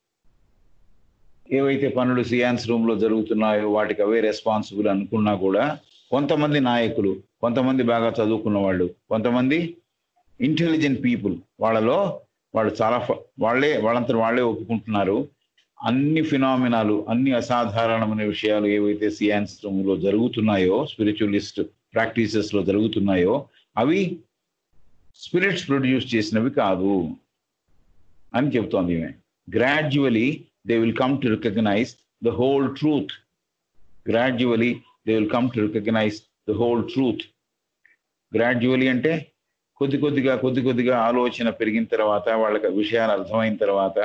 ఏవైతే పనులు సియాన్స్ రూమ్ లో జరుగుతున్నాయో వాటికి అవే రెస్పాన్సిబుల్ అనుకున్నా కూడా కొంతమంది నాయకులు కొంతమంది బాగా చదువుకున్న వాళ్ళు కొంతమంది ఇంటెలిజెంట్ పీపుల్ వాళ్ళలో వాళ్ళు చాలా వాళ్ళే వాళ్ళంతా వాళ్ళే ఒప్పుకుంటున్నారు అన్ని ఫినామినాలు అన్ని అసాధారణమైన విషయాలు ఏవైతే సియాన్స్ రూమ్ లో జరుగుతున్నాయో స్పిరిచువలిస్ట్ ప్రాక్టీసెస్ లో జరుగుతున్నాయో అవి స్పిరిట్స్ ప్రొడ్యూస్ చేసినవి కాదు అని చెబుతోంది ఈమె gradually they will come to recognise the whole truth gradually they will come to recognise the whole truth gradually అంటే కొద్ది కొద్దిగా కొద్ది కొద్దిగా ఆలోచన పెరిగిన తర్వాత వాళ్ళకి విషయాలు అర్థమైన తర్వాత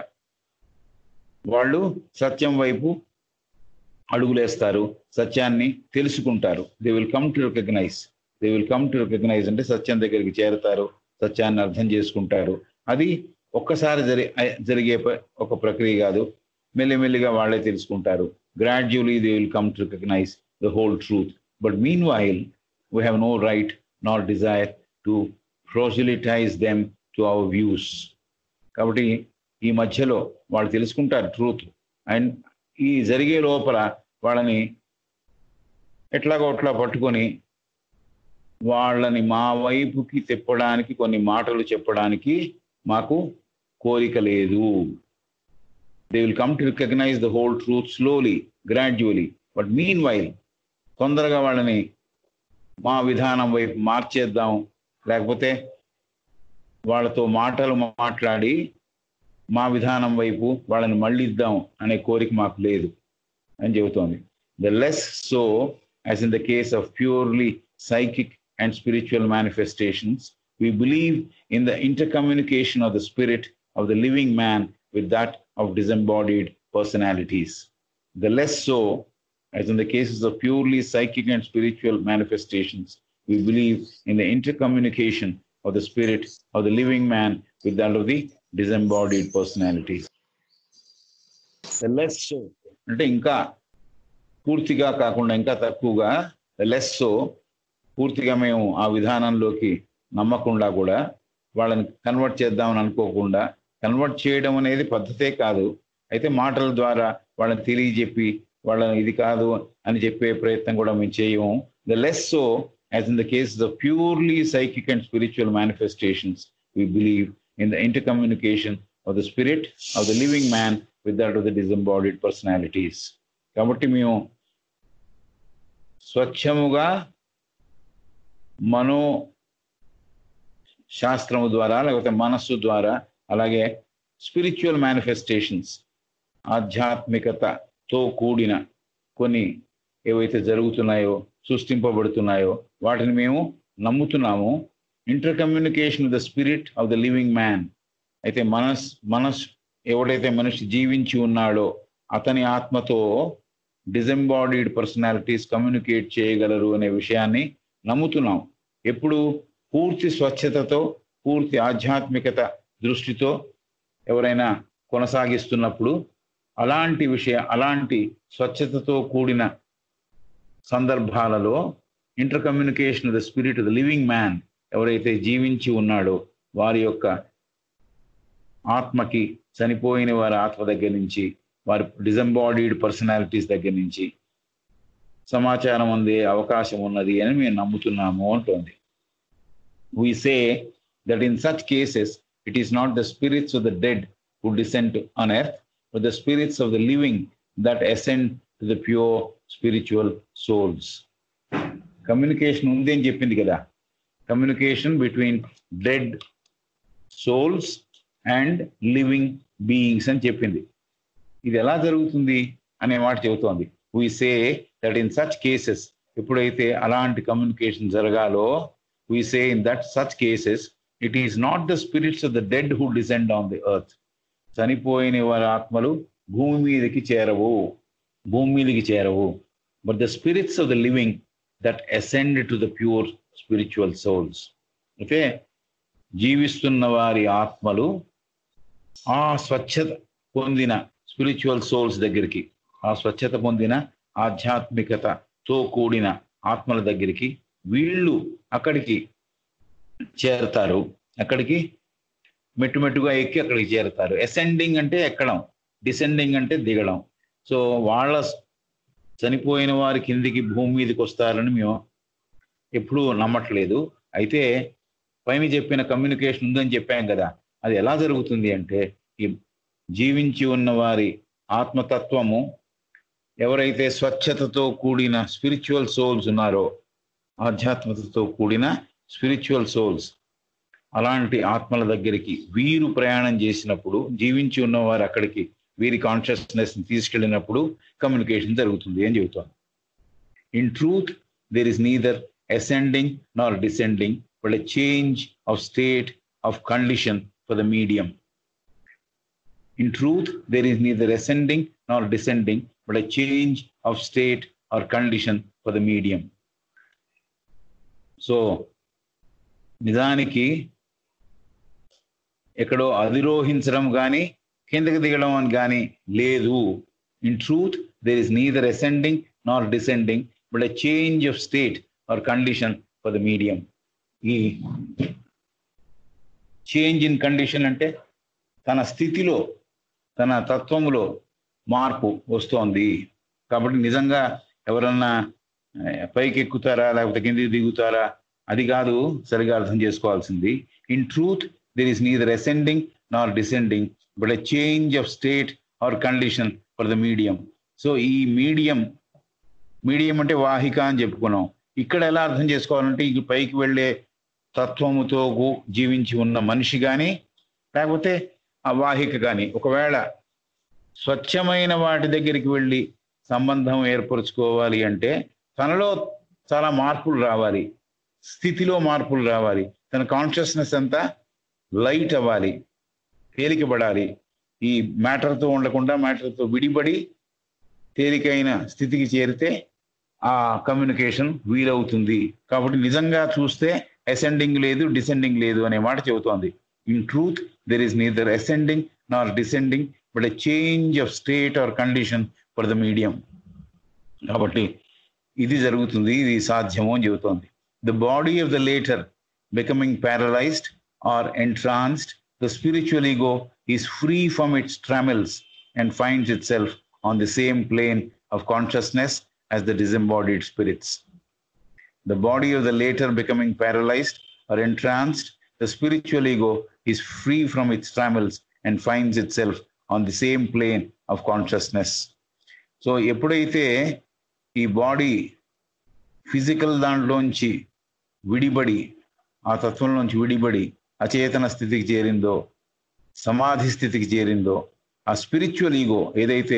వాళ్ళు సత్యం వైపు అడుగులేస్తారు సత్యాన్ని తెలుసుకుంటారు they will come to recognise they will come to recognise అంటే సత్యం దగ్గరికి చేరతారు సత్యాన్ని అర్థం చేసుకుంటారు అది ఒక్కసారి జరి జరిగే ప- ఒక ప్రక్రియ కాదు మెల్లిమెల్లిగా వాళ్ళే తెలుసుకుంటారు gradually they will come to recognise the whole truth but meanwhile we have no right not desire to proselytize them to our views కాబట్టి ఈ మధ్యలో వాళ్ళు తెలుసుకుంటారు ట్రూత్ అండ్ ఈ జరిగే లోపల వాళ్ళని ఎట్లాగో అట్లా పట్టుకొని వాళ్ళని మా వైపుకి తిప్పడానికి కొన్ని మాటలు చెప్పడానికి మాకు కోరిక లేదు they will come to recognise the whole truth slowly gradually but meanwhile తొందరగా వాళ్ళని మా విధానం వైపు మార్చేద్దాం లేకపోతే వాళ్ళతో మాటలు మాట్లాడి మా విధానం వైపు వాళ్ళని మళ్ళిద్దాం అనే కోరిక మాకు లేదు అని చెబుతోంది the less so as in the case of purely psychic and spiritual manifestations we believe in the intercommunication of the spirit of the living man with that of disembodied personalities. The less so, as in the cases of purely psychic and spiritual manifestations, we believe in the intercommunication of the spirit of the living man with that of the disembodied personalities. The less so, అంటే ఇంకా పూర్తిగా కాకుండా ఇంకా తక్కువగా less so పూర్తిగా మేము ఆ విధానంలోకి నమ్మకుండా కూడా వాళ్ళని కన్వర్ట్ చేద్దామని అనుకోకుండా కన్వర్ట్ చేయడం అనేది పద్ధతే కాదు అయితే మాటల ద్వారా వాళ్ళని తెలియజెప్పి వాళ్ళని ఇది కాదు అని చెప్పే ప్రయత్నం కూడా మేము చేయము the less so as in the cases of purely psychic and spiritual manifestations we believe in the intercommunication of the spirit of the living man with that of the disembodied personalities కాబట్టి మేము స్వచ్ఛముగా మనో శాస్త్రము ద్వారా లేకపోతే మనస్సు ద్వారా అలాగే spiritual manifestations ఆధ్యాత్మికతతో కూడిన కొన్ని ఏవైతే జరుగుతున్నాయో సృష్టింపబడుతున్నాయో వాటిని మేము నమ్ముతున్నాము intercommunication the spirit of the living man అయితే మనస్ మనస్ ఎవడైతే మనిషి జీవించి ఉన్నాడో అతని ఆత్మతో డిజెంబాడీడ్ పర్సనాలిటీస్ కమ్యూనికేట్ చేయగలరు అనే విషయాన్ని నమ్ముతున్నాం ఎప్పుడు పూర్తి స్వచ్ఛతతో పూర్తి ఆధ్యాత్మికత దృష్టితో ఎవరైనా కొనసాగిస్తున్నప్పుడు అలాంటి విషయ అలాంటి స్వచ్ఛతతో కూడిన సందర్భాలలో intercommunication the spirit the living man ఎవరైతే జీవించి ఉన్నాడో వారి యొక్క ఆత్మకి చనిపోయిన వారి ఆత్మ దగ్గర నుంచి వారి డిజంబాడీడ్ పర్సనాలిటీస్ దగ్గర నుంచి సమాచారం అందే అవకాశం ఉన్నది అని మేము నమ్ముతున్నాము అంటోంది we say that in such cases, it is not the spirits of the dead who descend on earth, but the spirits of the living that ascend to the pure spiritual souls. Communication ఉంది అని చెప్పింది కదా communication between dead souls and living beings అని చెప్పింది ఇది ఎలా జరుగుతుంది అనే మాట చెబుతోంది we say that in such cases ఎప్పుడైతే అలాంటి కమ్యూనికేషన్ జరగాలో we say in that such cases, it is not the spirits of the dead who descend on the earth. చనిపోయిన వారి ఆత్మలు భూమి మీదకి చేరవు భూమి మీదకి చేరవు but the spirits of the living that ascend to the pure spiritual souls okay జీవిస్తున్న వారి ఆత్మలు ఆ స్వచ్ఛత పొందిన స్పిరిచువల్ సోల్స్ దగ్గరికి ఆ స్వచ్ఛత పొందిన ఆధ్యాత్మికతతో కూడిన ఆత్మల దగ్గరికి వీళ్ళు అక్కడికి చేరతారు అక్కడికి మెట్టుమెట్టుగా ఎక్కి అక్కడికి చేరతారు అసెండింగ్ అంటే ఎక్కడం డిసెండింగ్ అంటే దిగడం సో వాళ్ళ చనిపోయిన వారి కిందికి భూమి మీదకి వస్తారని మేము ఎప్పుడూ నమ్మట్లేదు అయితే పైన చెప్పిన కమ్యూనికేషన్ ఉందని చెప్పాం కదా అది ఎలా జరుగుతుంది అంటే ఈ జీవించి ఉన్న వారి ఆత్మతత్వము ఎవరైతే స్వచ్ఛతతో కూడిన స్పిరిచువల్ సోల్స్ ఉన్నారో ఆధ్యాత్మికతతో కూడిన స్పిరిచువల్ సోల్స్ అలాంటి ఆత్మల దగ్గరికి వీరు ప్రయాణం చేసినప్పుడు జీవించి ఉన్నవారు అక్కడికి వీరి కాన్షియస్నెస్ తీసుకెళ్ళినప్పుడు కమ్యూనికేషన్ జరుగుతుంది అని చెబుతాను in truth there is neither ascending nor descending but a change of state of condition for the medium in truth there is neither ascending nor descending but a change of state or condition for the medium so నిజానికి ఎక్కడో అధిరోహించడం కానీ కిందకి దిగడం అని కానీ లేదు in truth there is neither ascending nor descending but a change of state or condition for the medium ఈ చేంజ్ ఇన్ కండిషన్ అంటే తన స్థితిలో తన తత్వములో మార్పు వస్తోంది కాబట్టి నిజంగా ఎవరన్నా ఆ, పైకి ఎక్కుతారా లేకపోతే కిందికి దిగుతారా అది కాదు సరిగా అర్థం చేసుకోవాల్సింది in truth there is neither ascending nor descending but a change of state or condition for the medium so ఈ మీడియం మీడియం అంటే వాహిక అని చెప్పుకున్నాం ఇక్కడ ఎలా అర్థం చేసుకోవాలంటే ఈ పైకి వెళ్ళే తత్వముతో గు- జీవించి ఉన్న మనిషి కానీ లేకపోతే ఆ వాహిక కానీ ఒకవేళ స్వచ్ఛమైన వాటి దగ్గరికి వెళ్ళి సంబంధం ఏర్పరచుకోవాలి అంటే తనలో చాలా మార్పులు రావాలి స్థితిలో మార్పులు రావాలి తన కాన్షియస్నెస్ అంతా లైట్ అవ్వాలి తేలికపడాలి ఈ మ్యాటర్తో ఉండకుండా మ్యాటర్తో విడిపడి తేలికైన స్థితికి చేరితే ఆ కమ్యూనికేషన్ వీలవుతుంది కాబట్టి నిజంగా చూస్తే అసెండింగ్ లేదు డిసెండింగ్ లేదు అనే మాట చెబుతోంది in truth there is neither ascending nor descending but a change of state or condition for the medium కాబట్టి ఇది జరుగుతుంది ఇది సాధ్యము అని చెబుతోంది the body of the latter becoming paralysed or entranced the spiritual ego is free from its trammels and finds itself on the same plane of consciousness as the disembodied spirits. The body of the later becoming paralyzed or entranced, the spiritual ego is free from its trammels and finds itself on the same plane of consciousness. So ఎప్పుడైతే ఈ body physical దాంట్లోంచి విడిబడి ఆ తత్వంలోంచి విడిబడి అచేతన స్థితికి చేరిందో సమాధి స్థితికి చేరిందో ఆ spiritual ego ఏదైతే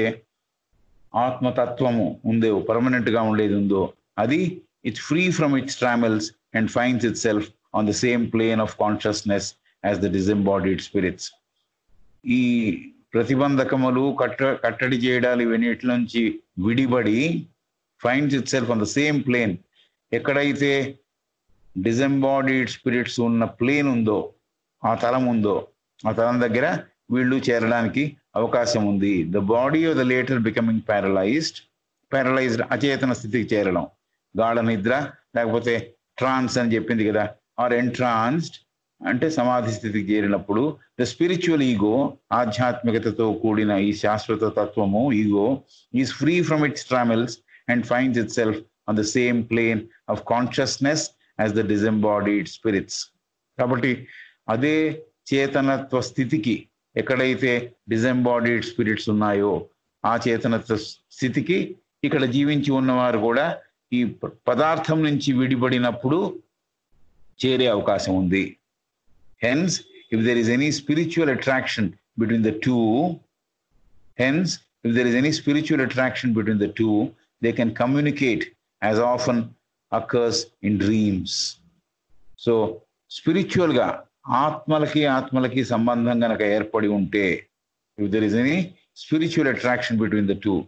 ఆత్మతత్వము ఉందో పర్మనెంట్ గా ఉండేది ఉందో అది it's free from its trammels and finds itself on the same plane of consciousness as the disembodied spirits ఈ ప్రతిబంధకములు కట్ట కట్టడి చేయడాలు ఇవన్నిటి నుంచి విడిబడి finds itself on the same plane ఎక్కడైతే డిజెంబాడీడ్ స్పిరిట్స్ ఉన్న ప్లేన్ ఉందో ఆ తలం ఉందో ఆ తలం దగ్గర వీళ్ళు చేరడానికి అవకాశం ఉంది the body of the latter becoming paralysed paralysed అచేతన స్థితికి చేరడం గాఢ నిద్ర లేకపోతే ట్రాన్స్ అని చెప్పింది కదా ఆర్ ఎంట్రాన్స్డ్ అంటే సమాధి స్థితికి చేరినప్పుడు ద స్పిరిచువల్ ఈగో ఆధ్యాత్మికతతో కూడిన ఈ శాశ్వత తత్వము ego is free from its trammels and finds itself on the same plane of consciousness as the disembodied spirits కాబట్టి అదే చేతనత్వ స్థితికి ఎక్కడైతే డిజెంబాడీడ్ స్పిరిట్స్ ఉన్నాయో ఆ చేతనత్వ స్థితికి ఇక్కడ జీవించి ఉన్నవారు కూడా ఈ పదార్థం నుంచి విడిపడినప్పుడు చేరే అవకాశం ఉంది hence if there is any spiritual attraction between the two hence if there is any spiritual attraction between the two they can communicate as often occurs in dreams so స్పిరిచువల్గా ఆత్మలకి ఆత్మలకి సంబంధం కనుక ఏర్పడి ఉంటే if there is any spiritual attraction between the two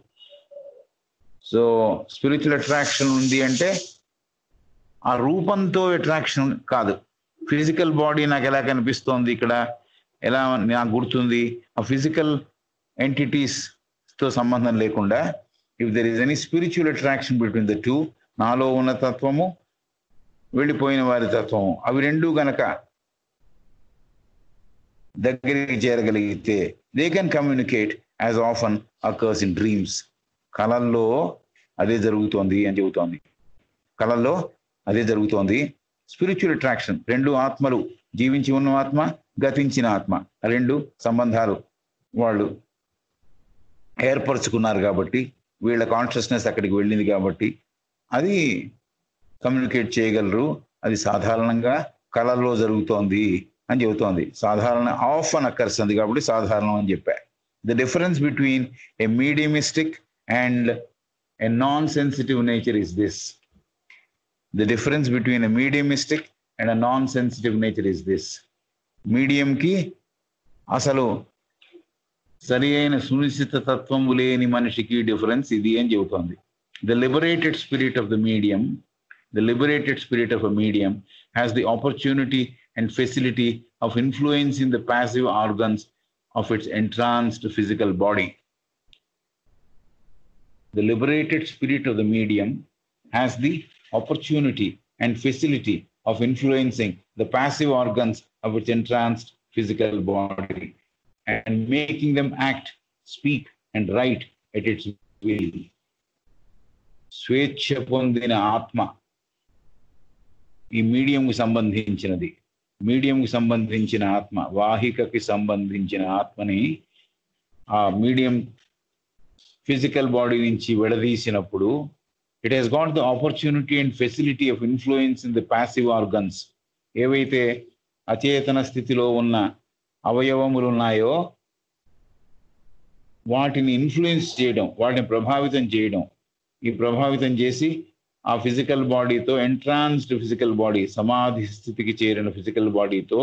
so spiritual attraction ఉంది అంటే ఆ రూపంతో అట్రాక్షన్ కాదు ఫిజికల్ బాడీ నాకు ఎలా కనిపిస్తోంది ఇక్కడ ఎలా నాకు గుర్తుంది ఆ ఫిజికల్ ఎంటిటీస్ తో సంబంధం లేకుండా if there is any spiritual attraction between the two నాలో ఉన్న తత్వము వెళ్ళిపోయిన వారి తత్వము అవి రెండు గనక దగ్గరికి చేరగలిగితే they can communicate as often occurs in dreams కళల్లో అదే జరుగుతోంది అని చెబుతోంది కళల్లో అదే జరుగుతోంది స్పిరిచువల్ అట్రాక్షన్ రెండు ఆత్మలు జీవించి ఉన్న ఆత్మ గతించిన ఆత్మ ఆ రెండు సంబంధాలు వాళ్ళు ఏర్పరచుకున్నారు కాబట్టి వీళ్ళ కాన్షియస్నెస్ అక్కడికి వెళ్ళింది కాబట్టి అది కమ్యూనికేట్ చేయగలరు అది సాధారణంగా కళల్లో జరుగుతోంది అని చెబుతోంది సాధారణ ఆఫ్ అని అక్కర్స్తుంది కాబట్టి సాధారణం అని చెప్పా the difference between a mediumistic and a non sensitive nature is this the difference between a mediumistic and a non sensitive nature is this మీడియంకి అసలు సరి అయిన సునిశ్చిత తత్వము లేని మనిషికి డిఫరెన్స్ ఇది అని చెబుతోంది the liberated spirit of the medium the liberated spirit of a medium has the opportunity and facility of influencing the passive organs of its entranced physical body the liberated spirit of the medium has the opportunity and facility of influencing the passive organs of its entranced physical body and making them act, speak, and write at its will. స్వేచ్ఛ పొందిన ఆత్మ ఈ మీడియంకు సంబంధించినది మీడియంకు సంబంధించిన ఆత్మ వాహికకి సంబంధించిన ఆత్మని ఆ మీడియం ఫిజికల్ బాడీ నుంచి విడదీసినప్పుడు it has got the opportunity and facility of influence in the passive organs ఏవైతే అచేతన స్థితిలో ఉన్న అవయవములు ఉన్నాయో వాటిని ఇన్ఫ్లుయెన్స్ చేయడం వాటిని ప్రభావితం చేయడం ఈ ప్రభావితం చేసి ఆ ఫిజికల్ బాడీతో ఎంట్రాన్స్డ్ ఫిజికల్ బాడీ సమాధి స్థితికి చేరిన ఫిజికల్ బాడీతో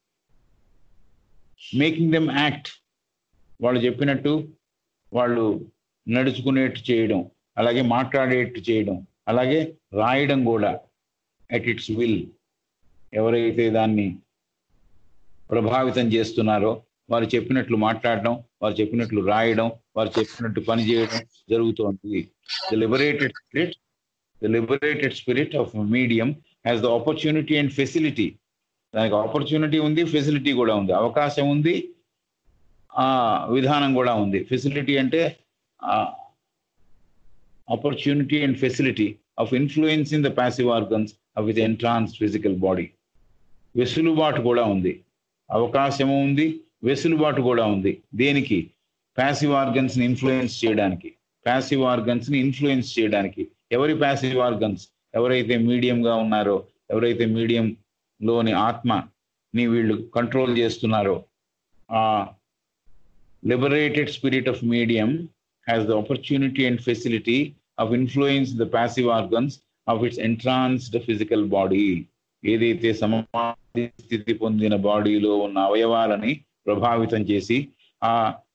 మేకింగ్ దెమ్ యాక్ట్ వాళ్ళు చెప్పినట్టు వాళ్ళు నడుచుకునేట్టు చేయడం అలాగే మాట్లాడేట్టు చేయడం అలాగే రాయడం కూడా అట్ ఇట్స్ విల్ ఎవరైతే దాన్ని ప్రభావితం చేస్తున్నారో వారు చెప్పినట్లు మాట్లాడడం వారు చెప్పినట్లు రాయడం వారు చెప్పినట్టు పని చేయడం జరుగుతోంది the liberated spirit the liberated spirit of medium has the opportunity and facility దానికి ఆపర్చునిటీ ఉంది ఫెసిలిటీ కూడా ఉంది అవకాశం ఉంది ఆ విధానం కూడా ఉంది ఫెసిలిటీ అంటే opportunity and facility of influencing the passive organs of with entrance physical body వెసులుబాటు కూడా ఉంది అవకాశము ఉంది వెసులుబాటు కూడా ఉంది దేనికి ప్యాసివ్ ఆర్గన్స్ ని ఇన్ఫ్లుయెన్స్ చేయడానికి ప్యాసివ్ ఆర్గన్స్ ని ఇన్ఫ్లుయెన్స్ చేయడానికి ఎవరి ప్యాసివ్ ఆర్గన్స్ ఎవరైతే మీడియంగా ఉన్నారో ఎవరైతే మీడియం లోని ఆత్మని వీళ్ళు కంట్రోల్ చేస్తున్నారో ఆ liberated spirit of medium has the opportunity and facility of influence the passive organs of its entranced physical body ఏదైతే సమాధి స్థితి పొందిన బాడీలో ఉన్న అవయవాలని ప్రభావితం చేసి ఆ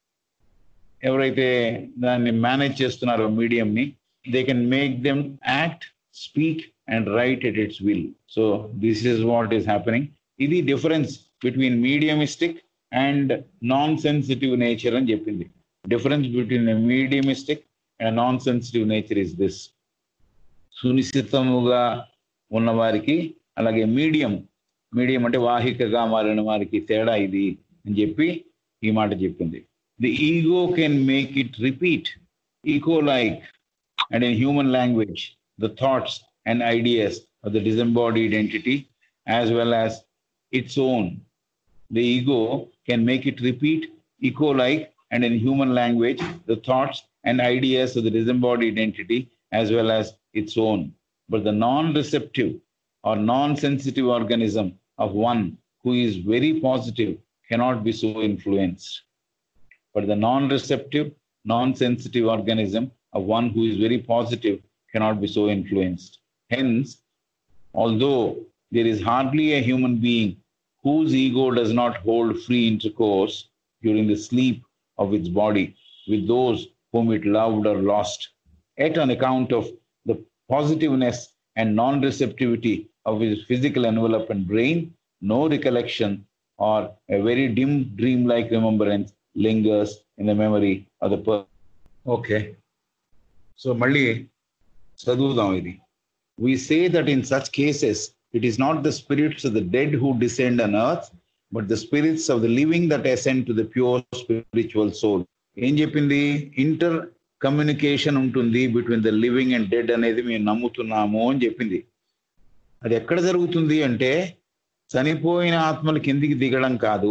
ఎవరైతే దాన్ని మేనేజ్ చేస్తున్నారో మీడియంని they can make them act speak and write at its will so this is what is happening ఇది difference between mediumistic and non sensitive nature అని చెప్పింది difference between mediumistic and non sensitive nature is this సునిశ్చితముగా ఉన్న వారికి అలాగే medium medium అంటే వాహికగా మారిన వారికి తేడా ఇది అని చెప్పి ఈ మాట చెప్పింది the ego can make it repeat echo like and in human language the thoughts and ideas of the disembodied entity as well as its own the ego can make it repeat echo like and in human language the thoughts and ideas of the disembodied entity as well as its own but the non-receptive or non-sensitive organism of one who is very positive cannot be so influenced but the non-receptive non-sensitive organism of one who is very positive cannot be so influenced hence although there is hardly a human being whose ego does not hold free intercourse during the sleep of its body with those whom it loved or lost. Yet, on account of the positiveness and non receptivity of his physical envelope and brain, no recollection or a very dim dream like remembrance lingers in the memory of the person. Okay. So, Malli, చదువుదాం ఇది we say that in such cases it is not the spirits of the dead who descend on earth but the spirits of the living that ascend to the pure spiritual soul ఏం చెప్పింది intercommunication ఉంటుంది between the living and dead అనేది మేము నమ్ముతున్నాము అని చెప్పింది అది ఎక్కడ జరుగుతుంది అంటే చనిపోయిన ఆత్మలు కిందికి దిగడం కాదు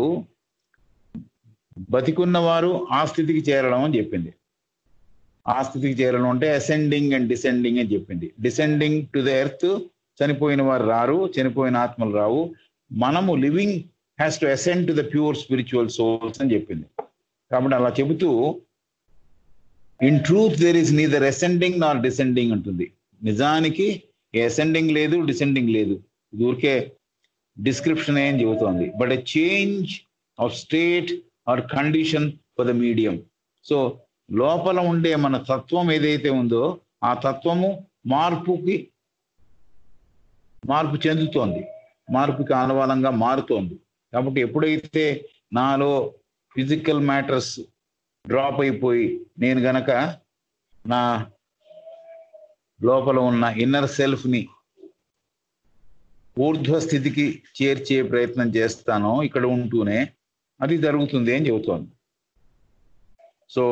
బతికున్న వారు ఆ స్థితికి చేరడం అని చెప్పింది ఆ స్థితికి చేరడం అంటే అసెండింగ్ అండ్ డిసెండింగ్ అని చెప్పింది డిసెండింగ్ టు ద ఎర్త్ చనిపోయిన వారు రారు చనిపోయిన ఆత్మలు రావు మనము living has to ascend to the pure spiritual souls అని చెప్పింది కాబట్టి అలా చెబుతూ in truth there is neither ascending nor descending ఉంటుంది నిజానికి అసెండింగ్ లేదు డిసెండింగ్ లేదు ఇది ఊరికే డిస్క్రిప్షన్ ఏం చెబుతోంది but a change of state or condition for the medium so లోపల ఉండే మన తత్వం ఏదైతే ఉందో ఆ తత్వము మార్పుకి మార్పు చెందుతోంది మార్పుకి అనువాలంగా మారుతోంది కాబట్టి ఎప్పుడైతే నాలో ఫిజికల్ మ్యాటర్స్ డ్రాప్ అయిపోయి నేను గనక నా లోపల ఉన్న ఇన్నర్ సెల్ఫ్ని ఊర్ధ్వ స్థితికి చేర్చే ప్రయత్నం చేస్తానో ఇక్కడ ఉంటూనే అది జరుగుతుంది అని చెబుతోంది so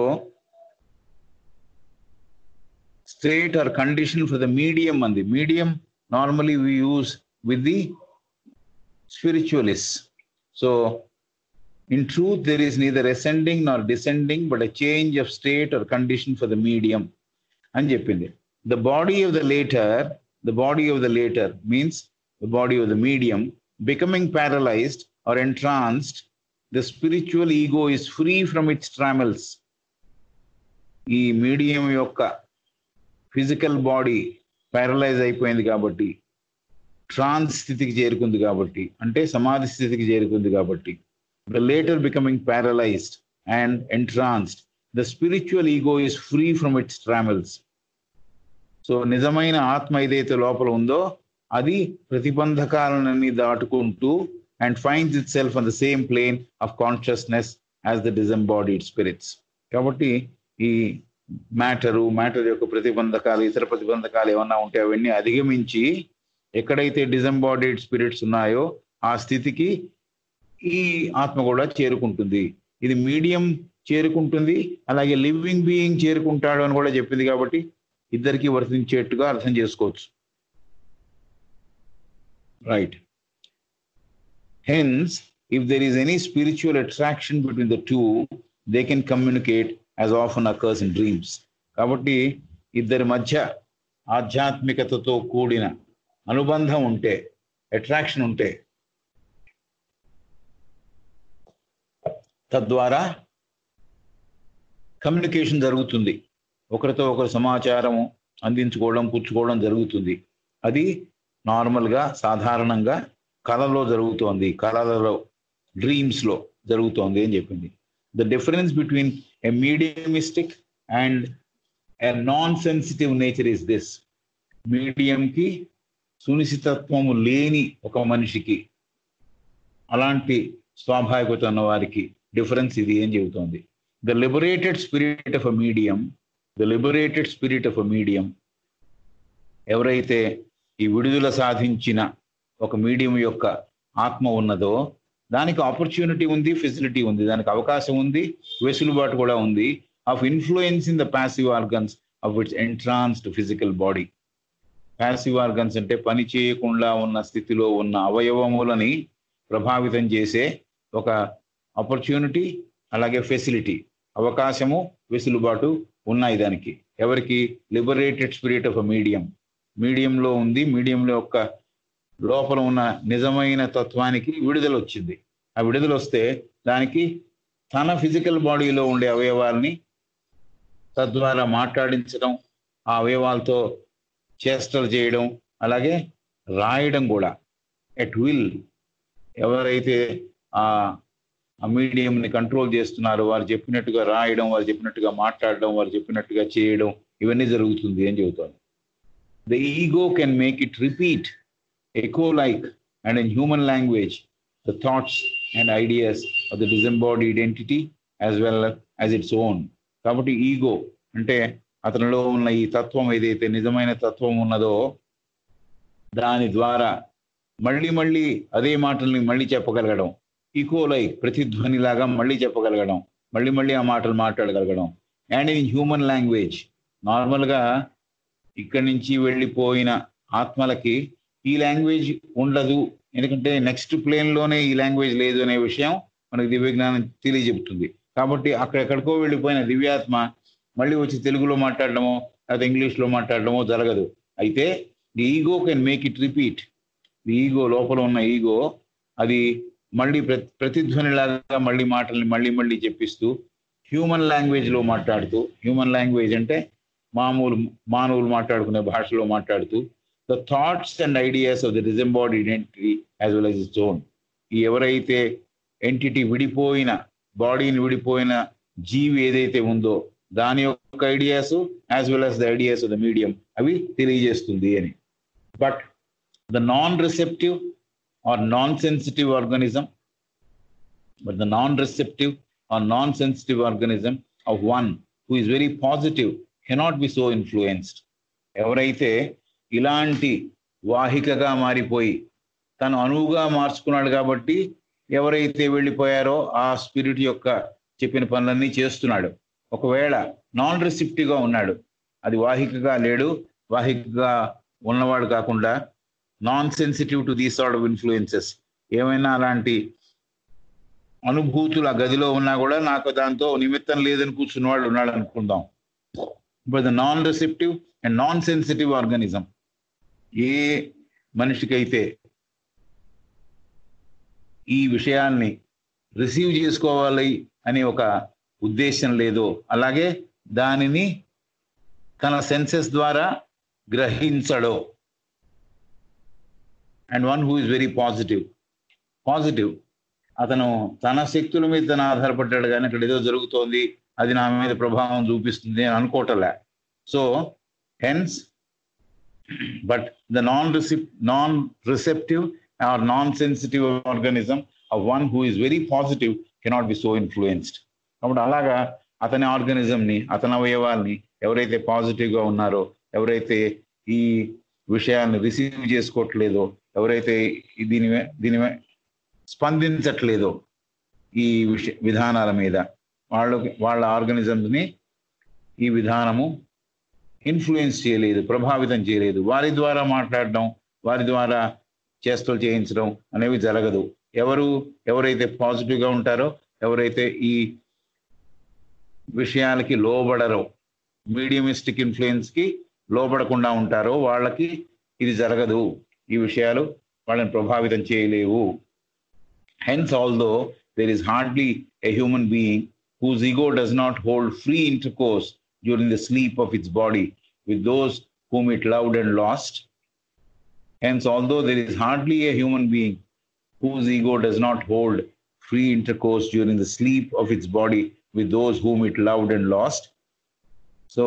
state or condition for the medium అంది medium normally we use with the spiritualist so in truth there is neither ascending nor descending but a change of state or condition for the medium అని చెప్పింది the body of the latter the body of the latter means the body of the medium becoming paralysed or entranced the spiritual ego is free from its trammels ఈ medium యొక్క physical body paralyse అయిపోయింది కాబట్టి ట్రాన్స్ స్థితికి చేరుకుంది కాబట్టి అంటే సమాధి స్థితికి చేరుకుంది కాబట్టి the latter becoming paralysed and entranced the spiritual ego is free from its travels so నిజమైన ఆత్మ ఏదైతే లోపల ఉందో అది ప్రతిబంధకాలన్నీ దాటుకుంటూ and finds itself on the same plane of consciousness as the disembodied spirits కాబట్టి ఈ మ్యాటరు మ్యాటర్ యొక్క ప్రతిబంధకాలు ఇతర ప్రతిబంధకాలు ఏమన్నా ఉంటే అవన్నీ అధిగమించి ఎక్కడైతే డిజంబాడీడ్ స్పిరిట్స్ ఉన్నాయో ఆ స్థితికి ఈ ఆత్మ కూడా చేరుకుంటుంది ఇది మీడియం చేరుకుంటుంది అలాగే లివింగ్ బీయింగ్ చేరుకుంటాడు అని కూడా చెప్పింది కాబట్టి ఇద్దరికి వర్తించేట్టుగా అర్థం చేసుకోవచ్చు right hence if there is any spiritual attraction between the two they can communicate as often occurs in dreams కాబట్టి ఇద్దరి మధ్య ఆధ్యాత్మికతతో కూడిన అనుబంధం ఉంటే అట్రాక్షన్ ఉంటే తద్వారా కమ్యూనికేషన్ జరుగుతుంది ఒకరితో ఒకరు సమాచారము అందించుకోవడం పుచ్చుకోవడం జరుగుతుంది అది నార్మల్గా సాధారణంగా కళలో జరుగుతోంది కళలలో డ్రీమ్స్లో జరుగుతోంది అని చెప్పింది the difference between a mediumistic and a non sensitive nature is this మీడియంకి సునిశ్చితత్వము లేని ఒక మనిషికి అలాంటి స్వాభావికత ఉన్న వారికి డిఫరెన్స్ ఇది ఏం చెబుతోంది the liberated spirit of a medium the liberated spirit of a medium ఎవరైతే ఈ విడుదల సాధించిన ఒక మీడియం యొక్క ఆత్మ ఉన్నదో దానికి ఆపర్చునిటీ ఉంది ఫెసిలిటీ ఉంది దానికి అవకాశం ఉంది వెసులుబాటు కూడా ఉంది of influence in the passive organs of its entranced physical body passive organs అంటే పని చేయకుండా ఉన్న స్థితిలో ఉన్న అవయవములని ప్రభావితం చేసే ఒక ఆపర్చునిటీ అలాగే ఫెసిలిటీ అవకాశము వెసులుబాటు ఉన్నాయి దానికి ఎవరికి liberated spirit of a medium మీడియంలో ఉంది మీడియంలో యొక్క లోపల ఉన్న నిజమైన తత్వానికి విడుదల వచ్చింది ఆ విడుదల వస్తే దానికి తన ఫిజికల్ బాడీలో ఉండే అవయవాల్ని తద్వారా మాట్లాడించడం ఆ అవయవాలతో చేష్టలు చేయడం అలాగే రాయడం కూడా ఎట్ విల్ ఎవరైతే ఆ ఆ మీడియంని కంట్రోల్ చేస్తున్నారో వారు చెప్పినట్టుగా రాయడం వారు చెప్పినట్టుగా మాట్లాడడం వారు చెప్పినట్టుగా చేయడం ఇవన్నీ జరుగుతుంది అని చెబుతాను the ego can make it repeat echo like and in human language the thoughts and ideas of the disembodied entity as well as its own కాబట్టి ఈగో అంటే అతనిలో ఉన్న ఈ తత్వం ఏదైతే నిజమైన తత్వం ఉన్నదో దాని ద్వారా మళ్ళీ మళ్ళీ అదే మాటల్ని మళ్ళీ చెప్పగలగడం ఈకో లైక్ ప్రతిధ్వనిలాగా మళ్ళీ చెప్పగలగడం మళ్ళీ మళ్ళీ ఆ మాటలు మాట్లాడగలగడం అండ్ ఇన్ హ్యూమన్ లాంగ్వేజ్ నార్మల్గా ఇక్కడి నుంచి వెళ్ళిపోయిన ఆత్మలకి ఈ లాంగ్వేజ్ ఉండదు ఎందుకంటే నెక్స్ట్ ప్లేన్లోనే ఈ లాంగ్వేజ్ లేదు అనే విషయం మనకి దివ్యజ్ఞానం తెలియజెప్తుంది కాబట్టి అక్కడెక్కడికో వెళ్ళిపోయిన దివ్యాత్మ మళ్ళీ వచ్చి తెలుగులో మాట్లాడడమో లేదా ఇంగ్లీష్లో మాట్లాడడమో జరగదు అయితే the ego can make it repeat the ego లోపల ఉన్న ఈగో అది మళ్ళీ ప్రతి ప్రతిధ్వనిలాగా మళ్ళీ మాటల్ని మళ్ళీ మళ్ళీ చెప్పిస్తూ హ్యూమన్ లాంగ్వేజ్ లో మాట్లాడుతూ హ్యూమన్ లాంగ్వేజ్ అంటే మామూలు మానవులు మాట్లాడుకునే భాషలో మాట్లాడుతూ the thoughts and ideas of the disembodied identity as well as its own ఈ ఎవరైతే ఎంటిటీ విడిపోయిన బాడీని విడిపోయిన జీవి ఏదైతే ఉందో దాని యొక్క ideas as well as the ideas of the medium అవి తెలియజేస్తుంది అని but the non receptive or non sensitive organism but the non receptive or non sensitive organism of one who is very positive cannot be so influenced ఎవరైతే ఇలాంటి వాహికగా మారిపోయి తను అనువుగా మార్చుకున్నాడు కాబట్టి ఎవరైతే వెళ్ళిపోయారో ఆ స్పిరిట్ యొక్క చెప్పిన పనులన్నీ చేస్తున్నాడు ఒకవేళ నాన్ రిసిప్టివ్గా ఉన్నాడు అది వాహికగా లేడు వాహికగా ఉన్నవాడు కాకుండా non sensitive to these sort of influences ఏమైనా అలాంటి అనుభూతులు ఆ గదిలో ఉన్నా కూడా నాకు దాంతో నిమిత్తం లేదని కూర్చున్నవాడు ఉన్నాడు అనుకుందాం but the non receptive and non sensitive organism ఏ మనిషికైతే ఈ విషయాల్ని రిసీవ్ చేసుకోవాలి అనే ఒక ఉద్దేశం లేదో అలాగే దానిని తన సెన్సెస్ ద్వారా గ్రహించడో and one who is very positive positive అతను తన శక్తుల మీద తను ఆధారపడ్డాడు కానీ అక్కడ ఏదో జరుగుతోంది అది నా మీద ప్రభావం చూపిస్తుంది అని అనుకోవటలే so hence but the non receptive non receptive or non sensitive organism of one who is very positive cannot be so influenced కాబట్టి అలాగా అతని ఆర్గానిజంని అతని అవయవాల్ని ఎవరైతే పాజిటివ్గా ఉన్నారో ఎవరైతే ఈ విషయాన్ని రిసీవ్ చేసుకోవట్లేదో ఎవరైతే ఈ దీని మీ- దీని మీ- స్పందించట్లేదో ఈ విష విధానాల మీద వాళ్ళు వాళ్ళ ఆర్గనిజంని ఈ విధానము ఇన్ఫ్లుయెన్స్ చేయలేదు ప్రభావితం చేయలేదు వారి ద్వారా మాట్లాడడం వారి ద్వారా చేష్టలు చేయించడం అనేవి జరగదు ఎవరు ఎవరైతే పాజిటివ్గా ఉంటారో ఎవరైతే ఈ విషయాలకి లోబడరో మీడియమిస్టిక్ ఇన్ఫ్లుయెన్స్కి లోబడకుండా ఉంటారో వాళ్ళకి ఇది జరగదు ఈ విషయాలు వాళ్ళని ప్రభావితం చేయలేవు hence although there is hardly a human being whose ego does not hold free intercourse during the sleep of its body with those whom it loved and lost. Hence, although there is hardly a human being whose ego does not hold free intercourse during the sleep of its body with those whom it loved and lost. So,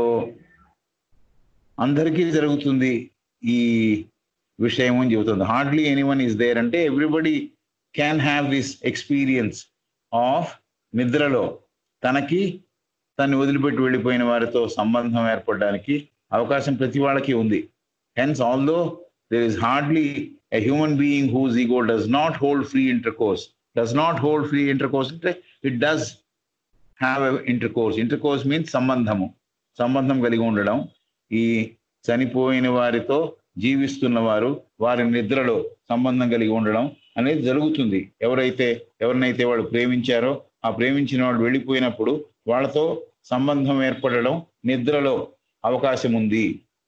అందరికీ జరుగుతుంది ఈ విషయం అని చెబుతుంది hardly anyone is there అంటే everybody can have this experience of నిద్రలో తనకి తను వదిలిపెట్టి వెళ్ళిపోయిన వారితో సంబంధం ఏర్పడడానికి అవకాశం ప్రతి వాళ్ళకి ఉంది hence although there is hardly a human being whose ego does not hold free intercourse does not hold free intercourse అంటే it does have intercourse intercourse means సంబంధము సంబంధం కలిగి ఉండడం ఈ చనిపోయిన వారితో జీవిస్తున్న వారు వారి నిద్రలో సంబంధం కలిగి ఉండడం అనేది జరుగుతుంది ఎవరైతే ఎవరినైతే వాళ్ళు ప్రేమించారో ఆ ప్రేమించిన వాళ్ళు వెళ్ళిపోయినప్పుడు వాళ్ళతో సంబంధం ఏర్పడడం నిద్రలో అవకాశం ఉంది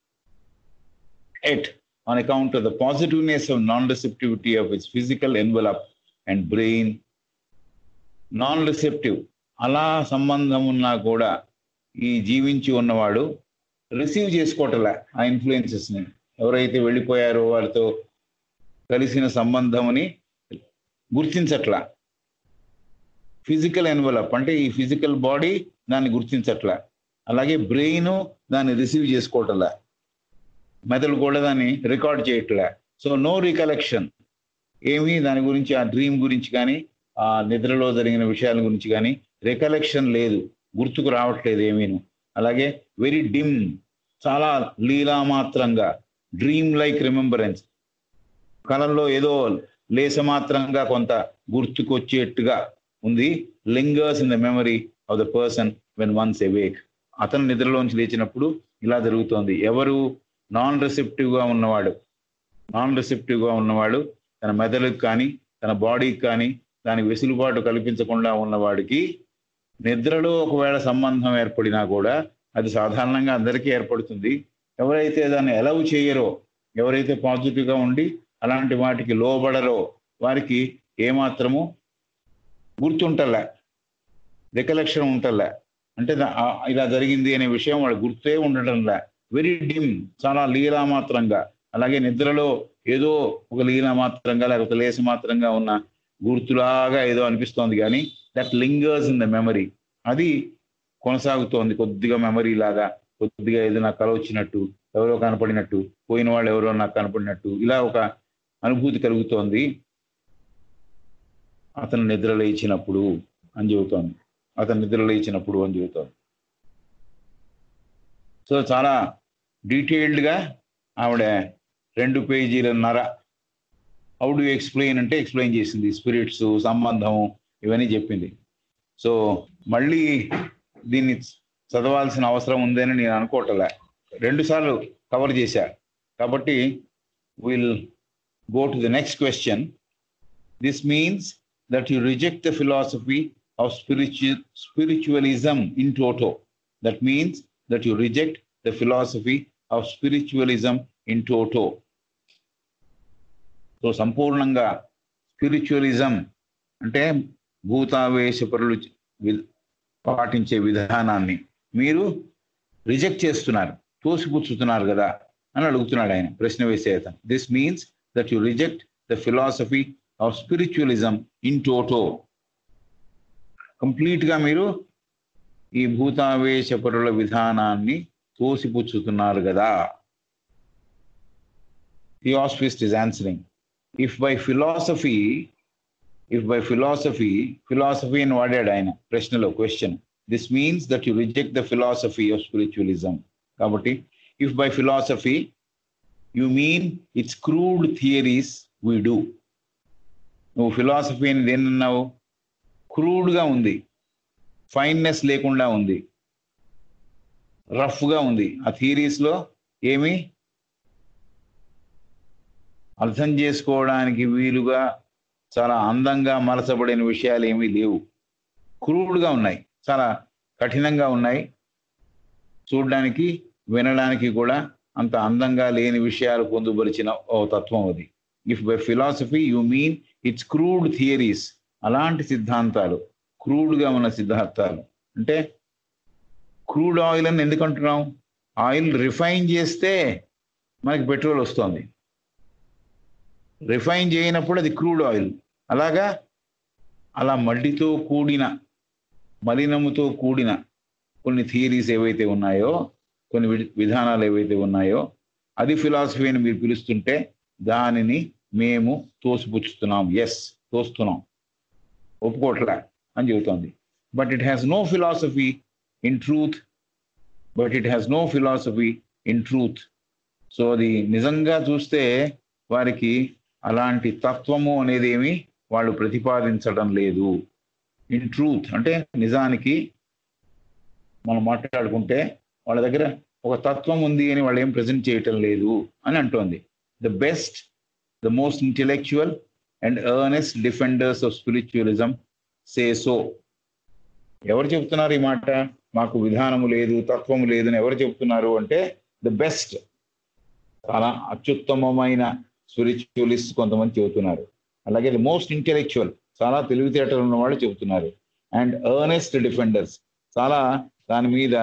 at on account of the positiveness of non-receptivity of its physical envelope and brain non-receptive అలా సంబంధం ఉన్నా కూడా ఈ జీవించి ఉన్నవాడు రిసీవ్ చేసుకోవటలే ఆ ఇన్ఫ్లుయెన్సెస్ ని ఎవరైతే వెళ్ళిపోయారో వారితో కలిసిన సంబంధముని గుర్తించట్లా ఫిజికల్ ఎన్వలప్ అంటే ఈ ఫిజికల్ బాడీ దాన్ని గుర్తించట్లా అలాగే బ్రెయిన్ దాన్ని రిసీవ్ చేసుకోవటంలా మెదడు కూడా దాన్ని రికార్డ్ చేయట్లే సో నో రికలెక్షన్ ఏమీ దాని గురించి ఆ డ్రీమ్ గురించి కానీ ఆ నిద్రలో జరిగిన విషయాల గురించి కానీ రికలెక్షన్ లేదు గుర్తుకు రావట్లేదు ఏమీను అలాగే వెరీ డిమ్ చాలా లీలామాత్రంగా డ్రీమ్ లైక్ రిమెంబరెన్స్ కళల్లో ఏదో లేసమాత్రంగా కొంత గుర్తుకొచ్చేట్టుగా ఉంది lingers in the memory of the person when once awake అతను నిద్రలోంచి లేచినప్పుడు ఇలా జరుగుతోంది ఎవరు నాన్ రిసెప్టివ్ గా ఉన్నవాడు నాన్ రిసెప్టివ్ గా ఉన్నవాడు తన మెదడుకి కానీ తన బాడీకి కానీ దాని వెసులుబాటు కల్పించకుండా ఉన్నవాడికి నిద్రలో ఒకవేళ సంబంధం ఏర్పడినా కూడా అది సాధారణంగా అందరికీ ఏర్పడుతుంది ఎవరైతే దాన్ని ఎలవ్ చేయరో ఎవరైతే పాజిటివ్ గా ఉండి అలాంటి వాటికి లోబడరో వారికి ఏమాత్రము గుర్తుంటలే రికలెక్షన్ ఉంటలే అంటే దా- ఆ, ఇలా జరిగింది అనే విషయం వాడు గుర్తే ఉండటంలే వెరీ డిమ్ చాలా లీలా మాత్రంగా అలాగే నిద్రలో ఏదో ఒక లీలా మాత్రంగా లేకపోతే లేసి మాత్రంగా ఉన్న గుర్తులాగా ఏదో అనిపిస్తోంది కానీ that lingers in the memory అది కొనసాగుతోంది కొద్దిగా మెమరీ లాగా కొద్దిగా ఏదో నాకు కల వచ్చినట్టు ఎవరో కనపడినట్టు పోయిన వాళ్ళు ఎవరో నాకు కనపడినట్టు ఇలా ఒక అనుభూతి కలుగుతోంది అతను నిద్ర లేచినప్పుడు అని చెబుతోంది అతను నిద్ర లేచినప్పుడు అని చెబుతోంది సో చాలా డీటెయిల్డ్గా ఆవిడ రెండు పేజీలన్నర హౌ డు ఎక్స్ప్లెయిన్ అంటే ఎక్స్ప్లెయిన్ చేసింది స్పిరిట్స్ సంబంధం ఇవన్నీ చెప్పింది సో మళ్ళీ దీన్ని చదవాల్సిన అవసరం ఉందని నేను అనుకోవటలే రెండు సార్లు కవర్ చేశా కాబట్టి will go to the next question this means that you reject the philosophy of spiritual spiritualism in toto that means that you reject the philosophy of spiritualism in toto so సంపూర్ణంగా spiritualism అంటే భూతావేశపరులు వి- పాటించే విధానాన్ని మీరు reject చేస్తున్నారు తోసిపుచ్చుతున్నారు కదా అని అడుగుతున్నాడు ఆయన ప్రశ్న వేసే అతను this means that you reject the philosophy of spiritualism in toto complete గా మీరు ఈ భూతావేశపరుల విధానాన్ని తోసిపుచ్చుతున్నారు కదా theosophist is answering if by philosophy if by philosophy philosophy అని వాడాడు ఆయన ప్రశ్నలో question this means that you reject the philosophy of spiritualism కాబట్టి if by philosophy you mean its crude theories we do నువ్వు ఫిలాసఫీ అని దేనన్నావు క్రూడ్గా ఉంది fineness లేకుండా ఉంది రఫ్గా ఉంది ఆ థియరీస్లో ఏమి అర్థం చేసుకోవడానికి వీలుగా చాలా అందంగా మలచబడిన విషయాలు ఏమీ లేవు క్రూడ్గా ఉన్నాయి చాలా కఠినంగా ఉన్నాయి చూడడానికి వినడానికి కూడా అంత అందంగా లేని విషయాలు పొందుపరిచిన ఓ తత్వం అది if by philosophy you mean its crude theories అలాంటి సిద్ధాంతాలు క్రూడ్గా ఉన్న సిద్ధాంతాలు అంటే క్రూడ్ ఆయిల్ అని ఎందుకు అంటున్నాం ఆయిల్ రిఫైన్ చేస్తే మనకి పెట్రోల్ వస్తుంది రిఫైన్ చేయనప్పుడు అది క్రూడ్ ఆయిల్ అలాగా అలా మడ్డితో కూడిన మలినముతో కూడిన కొన్ని థియరీస్ ఏవైతే ఉన్నాయో కొన్ని వి- విధానాలు ఏవైతే ఉన్నాయో అది ఫిలాసఫీ అని మీరు పిలుస్తుంటే దానిని మేము తోసిపుచ్చుతున్నాం ఎస్ తోస్తున్నాం ఒప్పుకోవట్లే అని చెబుతోంది but it has no philosophy in truth but it has no philosophy in truth so అది నిజంగా చూస్తే వారికి అలాంటి తత్వము అనేది ఏమి వాళ్ళు ప్రతిపాదించడం లేదు ఇన్ ట్రూత్ అంటే నిజానికి మనం మాట్లాడుకుంటే వాళ్ళ దగ్గర ఒక తత్వం ఉంది అని వాళ్ళు ఏం ప్రజెంట్ చేయటం లేదు అని అంటోంది the best the most intellectual and earnest defenders of spiritualism say so ఎవరు చెప్తున్నారు ఈ మాట మాకు విధానము లేదు తత్వము లేదు అని ఎవరు చెప్తున్నారు అంటే ద బెస్ట్ చాలా అత్యుత్తమమైన స్పిరిచువలిస్ట్ కొంతమంది చెబుతున్నారు అలాగే ది మోస్ట్ ఇంటెలెక్చువల్ చాలా తెలివితేటలు ఉన్న వాళ్ళు చెబుతున్నారు అండ్ ఎర్నెస్ట్ డిఫెండర్స్ చాలా దాని మీద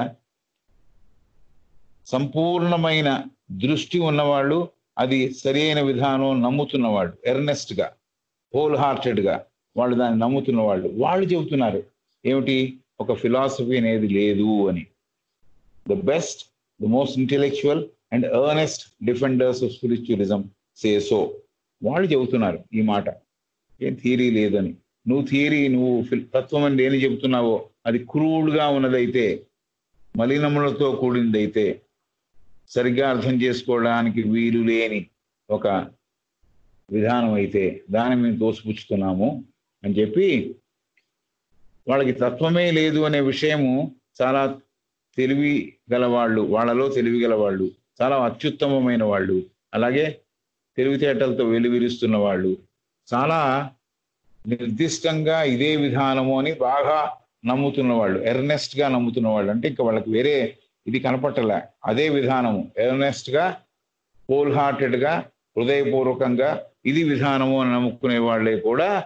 సంపూర్ణమైన దృష్టి ఉన్నవాళ్ళు అది సరైన విధానం నమ్ముతున్న వాళ్ళు ఎర్నెస్ట్ గా హోల్ హార్టెడ్ గా వాళ్ళు దాన్ని నమ్ముతున్న వాళ్ళు వాళ్ళు చెబుతున్నారు ఏమిటి ఒక ఫిలాసఫీ అనేది లేదు అని the best the most intellectual and earnest defenders of spiritualism say so వాళ్ళు చెబుతున్నారు ఈ మాట ఏం థియరీ లేదని నువ్వు థియరీ నువ్వు ఫిల్- తత్వం అని దేని చెబుతున్నావో అది క్రూడ్గా ఉన్నదైతే మలినములతో కూడిందైతే సరిగ్గా అర్థం చేసుకోవడానికి వీలు లేని ఒక విధానం అయితే దాన్ని మేము తోసిపుచ్చుతున్నాము అని చెప్పి వాళ్ళకి తత్వమే లేదు అనే విషయము చాలా తెలివి గలవాళ్ళు వాళ్ళలో తెలివి గలవాళ్ళు చాలా అత్యుత్తమమైన వాళ్ళు అలాగే తెలివితేటలతో వెలువిరుస్తున్న వాళ్ళు చాలా నిర్దిష్టంగా ఇదే విధానము అని బాగా నమ్ముతున్న వాళ్ళు ఎర్నెస్ట్ గా నమ్ముతున్న వాళ్ళు అంటే ఇంకా వాళ్ళకి వేరే ఇది కనపట్టలే అదే విధానము ఎర్నెస్ట్ గా హోల్ హార్టెడ్ గా హృదయపూర్వకంగా ఇది విధానము అని నమ్ముకునే వాళ్ళే కూడా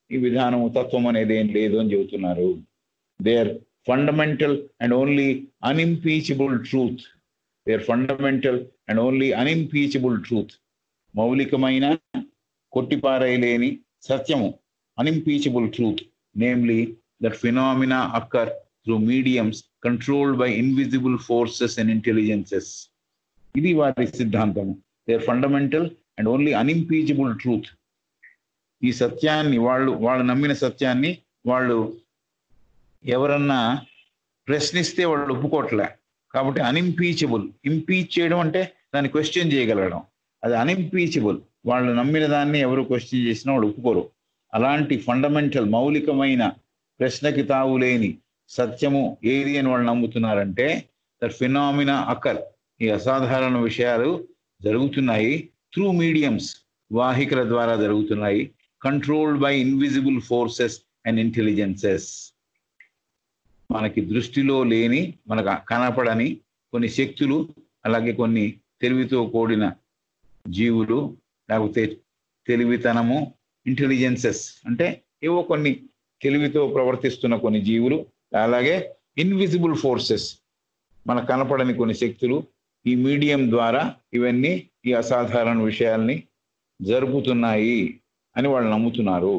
ఈ విధానం తత్వం అనేది ఏం లేదు అని చెబుతున్నారు they are fundamental and only unimpeachable truth they are fundamental and only unimpeachable truth మౌలికమైన కొట్టిపారేయలేని సత్యము unimpeachable truth namely that phenomena occur through mediums controlled by invisible forces and intelligences ఇది వారి సిద్ధాంతము they are fundamental and only unimpeachable truth ఈ సత్యాన్ని వాళ్ళు వాళ్ళు నమ్మిన సత్యాన్ని వాళ్ళు ఎవరన్నా ప్రశ్నిస్తే వాళ్ళు ఒప్పుకోవట్లే కాబట్టి అన్ఇంపీచబుల్ ఇంపీచ్ చేయడం అంటే దాన్ని క్వశ్చన్ చేయగలగడం అది అన్ఇంపీచబుల్ వాళ్ళు నమ్మిన దాన్ని ఎవరు క్వశ్చన్ చేసినా వాళ్ళు ఒప్పుకోరు అలాంటి ఫండమెంటల్ మౌలికమైన ప్రశ్నకి తావు లేని సత్యము ఏది అని వాళ్ళు నమ్ముతున్నారంటే దట్ ఫినామినా అకర్ ఈ అసాధారణ విషయాలు జరుగుతున్నాయి త్రూ మీడియంస్ వాహికల ద్వారా జరుగుతున్నాయి controlled by invisible forces and intelligences మనకి దృష్టిలో లేని మనకు కనపడని కొన్ని శక్తులు అలాగే కొన్ని తెలివితో కూడిన జీవులు లేకపోతే తెలివితనము ఇంటెలిజెన్సెస్ అంటే ఏవో కొన్ని తెలివితో ప్రవర్తిస్తున్న కొన్ని జీవులు అలాగే ఇన్విజిబుల్ ఫోర్సెస్ మన కనపడని కొన్ని శక్తులు ఈ మీడియం ద్వారా ఇవన్నీ ఈ అసాధారణ విషయాల్ని జరుపుతున్నాయి అని వాళ్ళు నమ్ముతున్నారు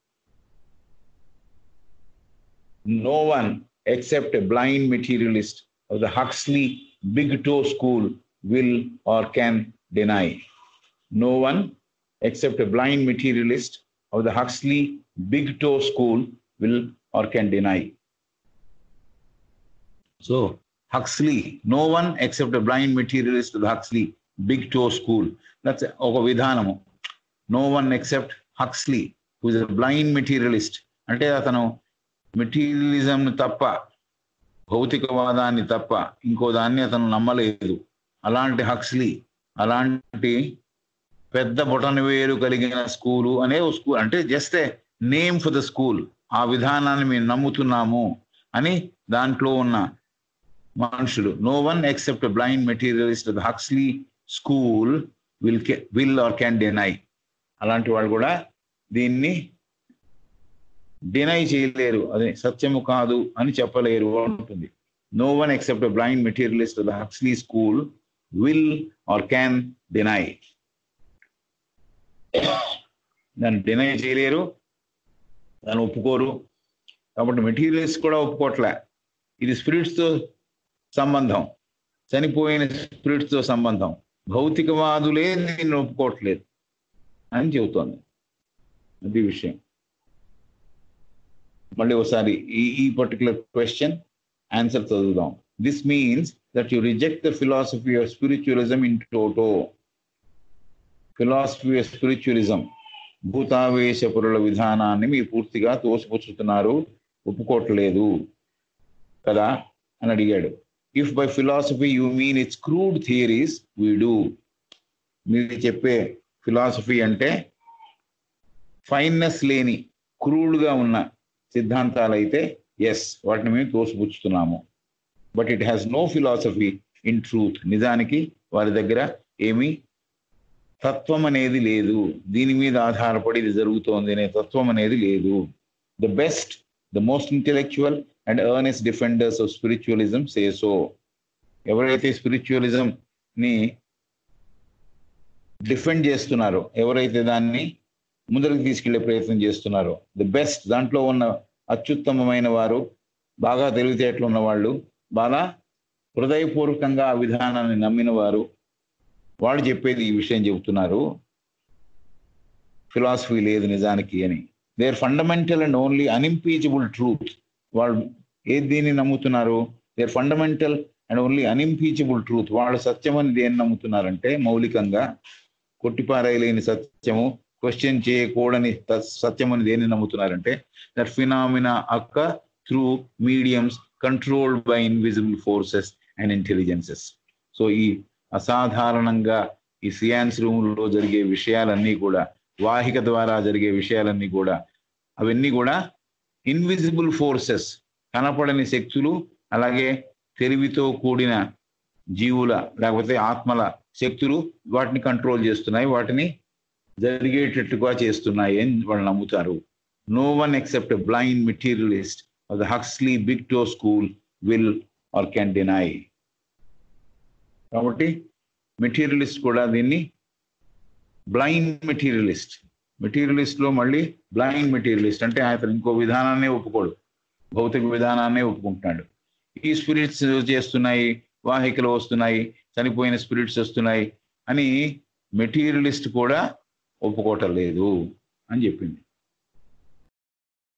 no one except a blind materialist of the Huxley Big Toe School will or can deny. No one except a blind materialist of the Huxley Big Toe School will or can deny. So, Huxley, no one except a blind materialist of the Huxley Big Toe School. That's ఒక విధానము no one except Huxley who is a blind materialist అంటే అతను materialism తప్ప భౌతికవాదాన్ని తప్ప ఇంకో దాన్ని అతను నమ్మలేదు అలాంటి హక్స్లీ అలాంటి పెద్ద బొటన వేరు కలిగిన స్కూలు అనే ఓ స్కూల్ అంటే just a name for the school ఆ విధానాన్ని మేము నమ్ముతున్నాము అని దాంట్లో ఉన్న మనుషులు no one except blind materialist the Huxley school will will or can deny అలాంటి వాళ్ళు కూడా దీన్ని డినై చేయలేరు అది సత్యము కాదు అని చెప్పలేరు ఉంటుంది no one except blind materialist the Huxley school will or can deny దాన్ని డినై చేయలేరు దాన్ని ఒప్పుకోరు కాబట్టి మెటీరియల్స్ కూడా ఒప్పుకోవట్లే ఇది స్పిరిట్స్తో సంబంధం చనిపోయిన స్పిరిట్స్తో సంబంధం భౌతికవాదులే దీన్ని ఒప్పుకోవట్లేదు అని చెబుతోంది అది విషయం మళ్ళీ ఒకసారి ఈ ఈ పర్టికులర్ క్వశ్చన్ ఆన్సర్ చదువుదాం this means that you reject the philosophy of spiritualism in toto philosophy of spiritualism భూతావేశపురుల విధానాన్ని మీరు పూర్తిగా తోసిపుచ్చుతున్నారు ఒప్పుకోవట్లేదు కదా అని అడిగాడు if by philosophy you mean its crude theories we do మీరు చెప్పే ఫిలాసఫీ అంటే ఫైన్నెస్ లేని క్రూడ్గా ఉన్న సిద్ధాంతాలు అయితే ఎస్ వాటిని మేము తోసిపుచ్చుతున్నాము but it has no philosophy in truth నిజానికి వారి దగ్గర ఏమీ తత్వం అనేది లేదు దీని మీద ఆధారపడి ఇది జరుగుతోంది అనే తత్వం అనేది లేదు the best the most intellectual and earnest defenders of spiritualism say so ఎవరైతే స్పిరిచువలిజం ని డిఫెండ్ చేస్తున్నారో ఎవరైతే దాన్ని ముందరికి తీసుకెళ్లే ప్రయత్నం చేస్తున్నారో ది బెస్ట్ దాంట్లో ఉన్న అత్యుత్తమమైన వారు బాగా తెలివితేటలు ఉన్న వాళ్ళు బాగా హృదయపూర్వకంగా ఆ విధానాన్ని నమ్మిన వారు వాళ్ళు చెప్పేది ఈ విషయం చెబుతున్నారు ఫిలాసఫీ లేదు నిజానికి అని they are fundamental and only unimpeachable truth వాళ్ళు ఏది దీన్ని నమ్ముతున్నారు they are fundamental and only unimpeachable truth వాళ్ళు సత్యం అని దేన్ని నమ్ముతున్నారంటే మౌలికంగా కొట్టిపారేయలేని సత్యము క్వశ్చన్ చేయకూడని సత్యం అని దేన్ని నమ్ముతున్నారంటే that phenomena occur through mediums controlled by invisible forces and intelligences so ఈ అసాధారణంగా ఈ సియాన్స్ రూమ్లో జరిగే విషయాలన్నీ కూడా వాహిక ద్వారా జరిగే విషయాలన్నీ కూడా అవన్నీ కూడా ఇన్విజిబుల్ ఫోర్సెస్ కనపడని శక్తులు అలాగే తెలివితో కూడిన జీవుల లేకపోతే ఆత్మల శక్తులు వాటిని కంట్రోల్ చేస్తున్నాయి వాటిని జరిగేటట్టుగా చేస్తున్నాయి అని వాళ్ళు నమ్ముతారు no one except a blind materialist of the Huxley Big Toe School will or can deny. కాబట్టి మెటీరియలిస్ట్ కూడా దీన్ని బ్లైండ్ మెటీరియలిస్ట్ మెటీరియలిస్ట్ లో మళ్ళీ బ్లైండ్ మెటీరియలిస్ట్ అంటే అతను ఇంకో విధానాన్నే ఒప్పుకోడు భౌతిక విధానాన్నే ఒప్పుకుంటున్నాడు ఈ స్పిరిట్స్ చేస్తున్నాయి వాహికలు వస్తున్నాయి చనిపోయిన స్పిరిట్స్ వస్తున్నాయి అని మెటీరియలిస్ట్ కూడా ఒప్పుకోవటం లేదు అని చెప్పింది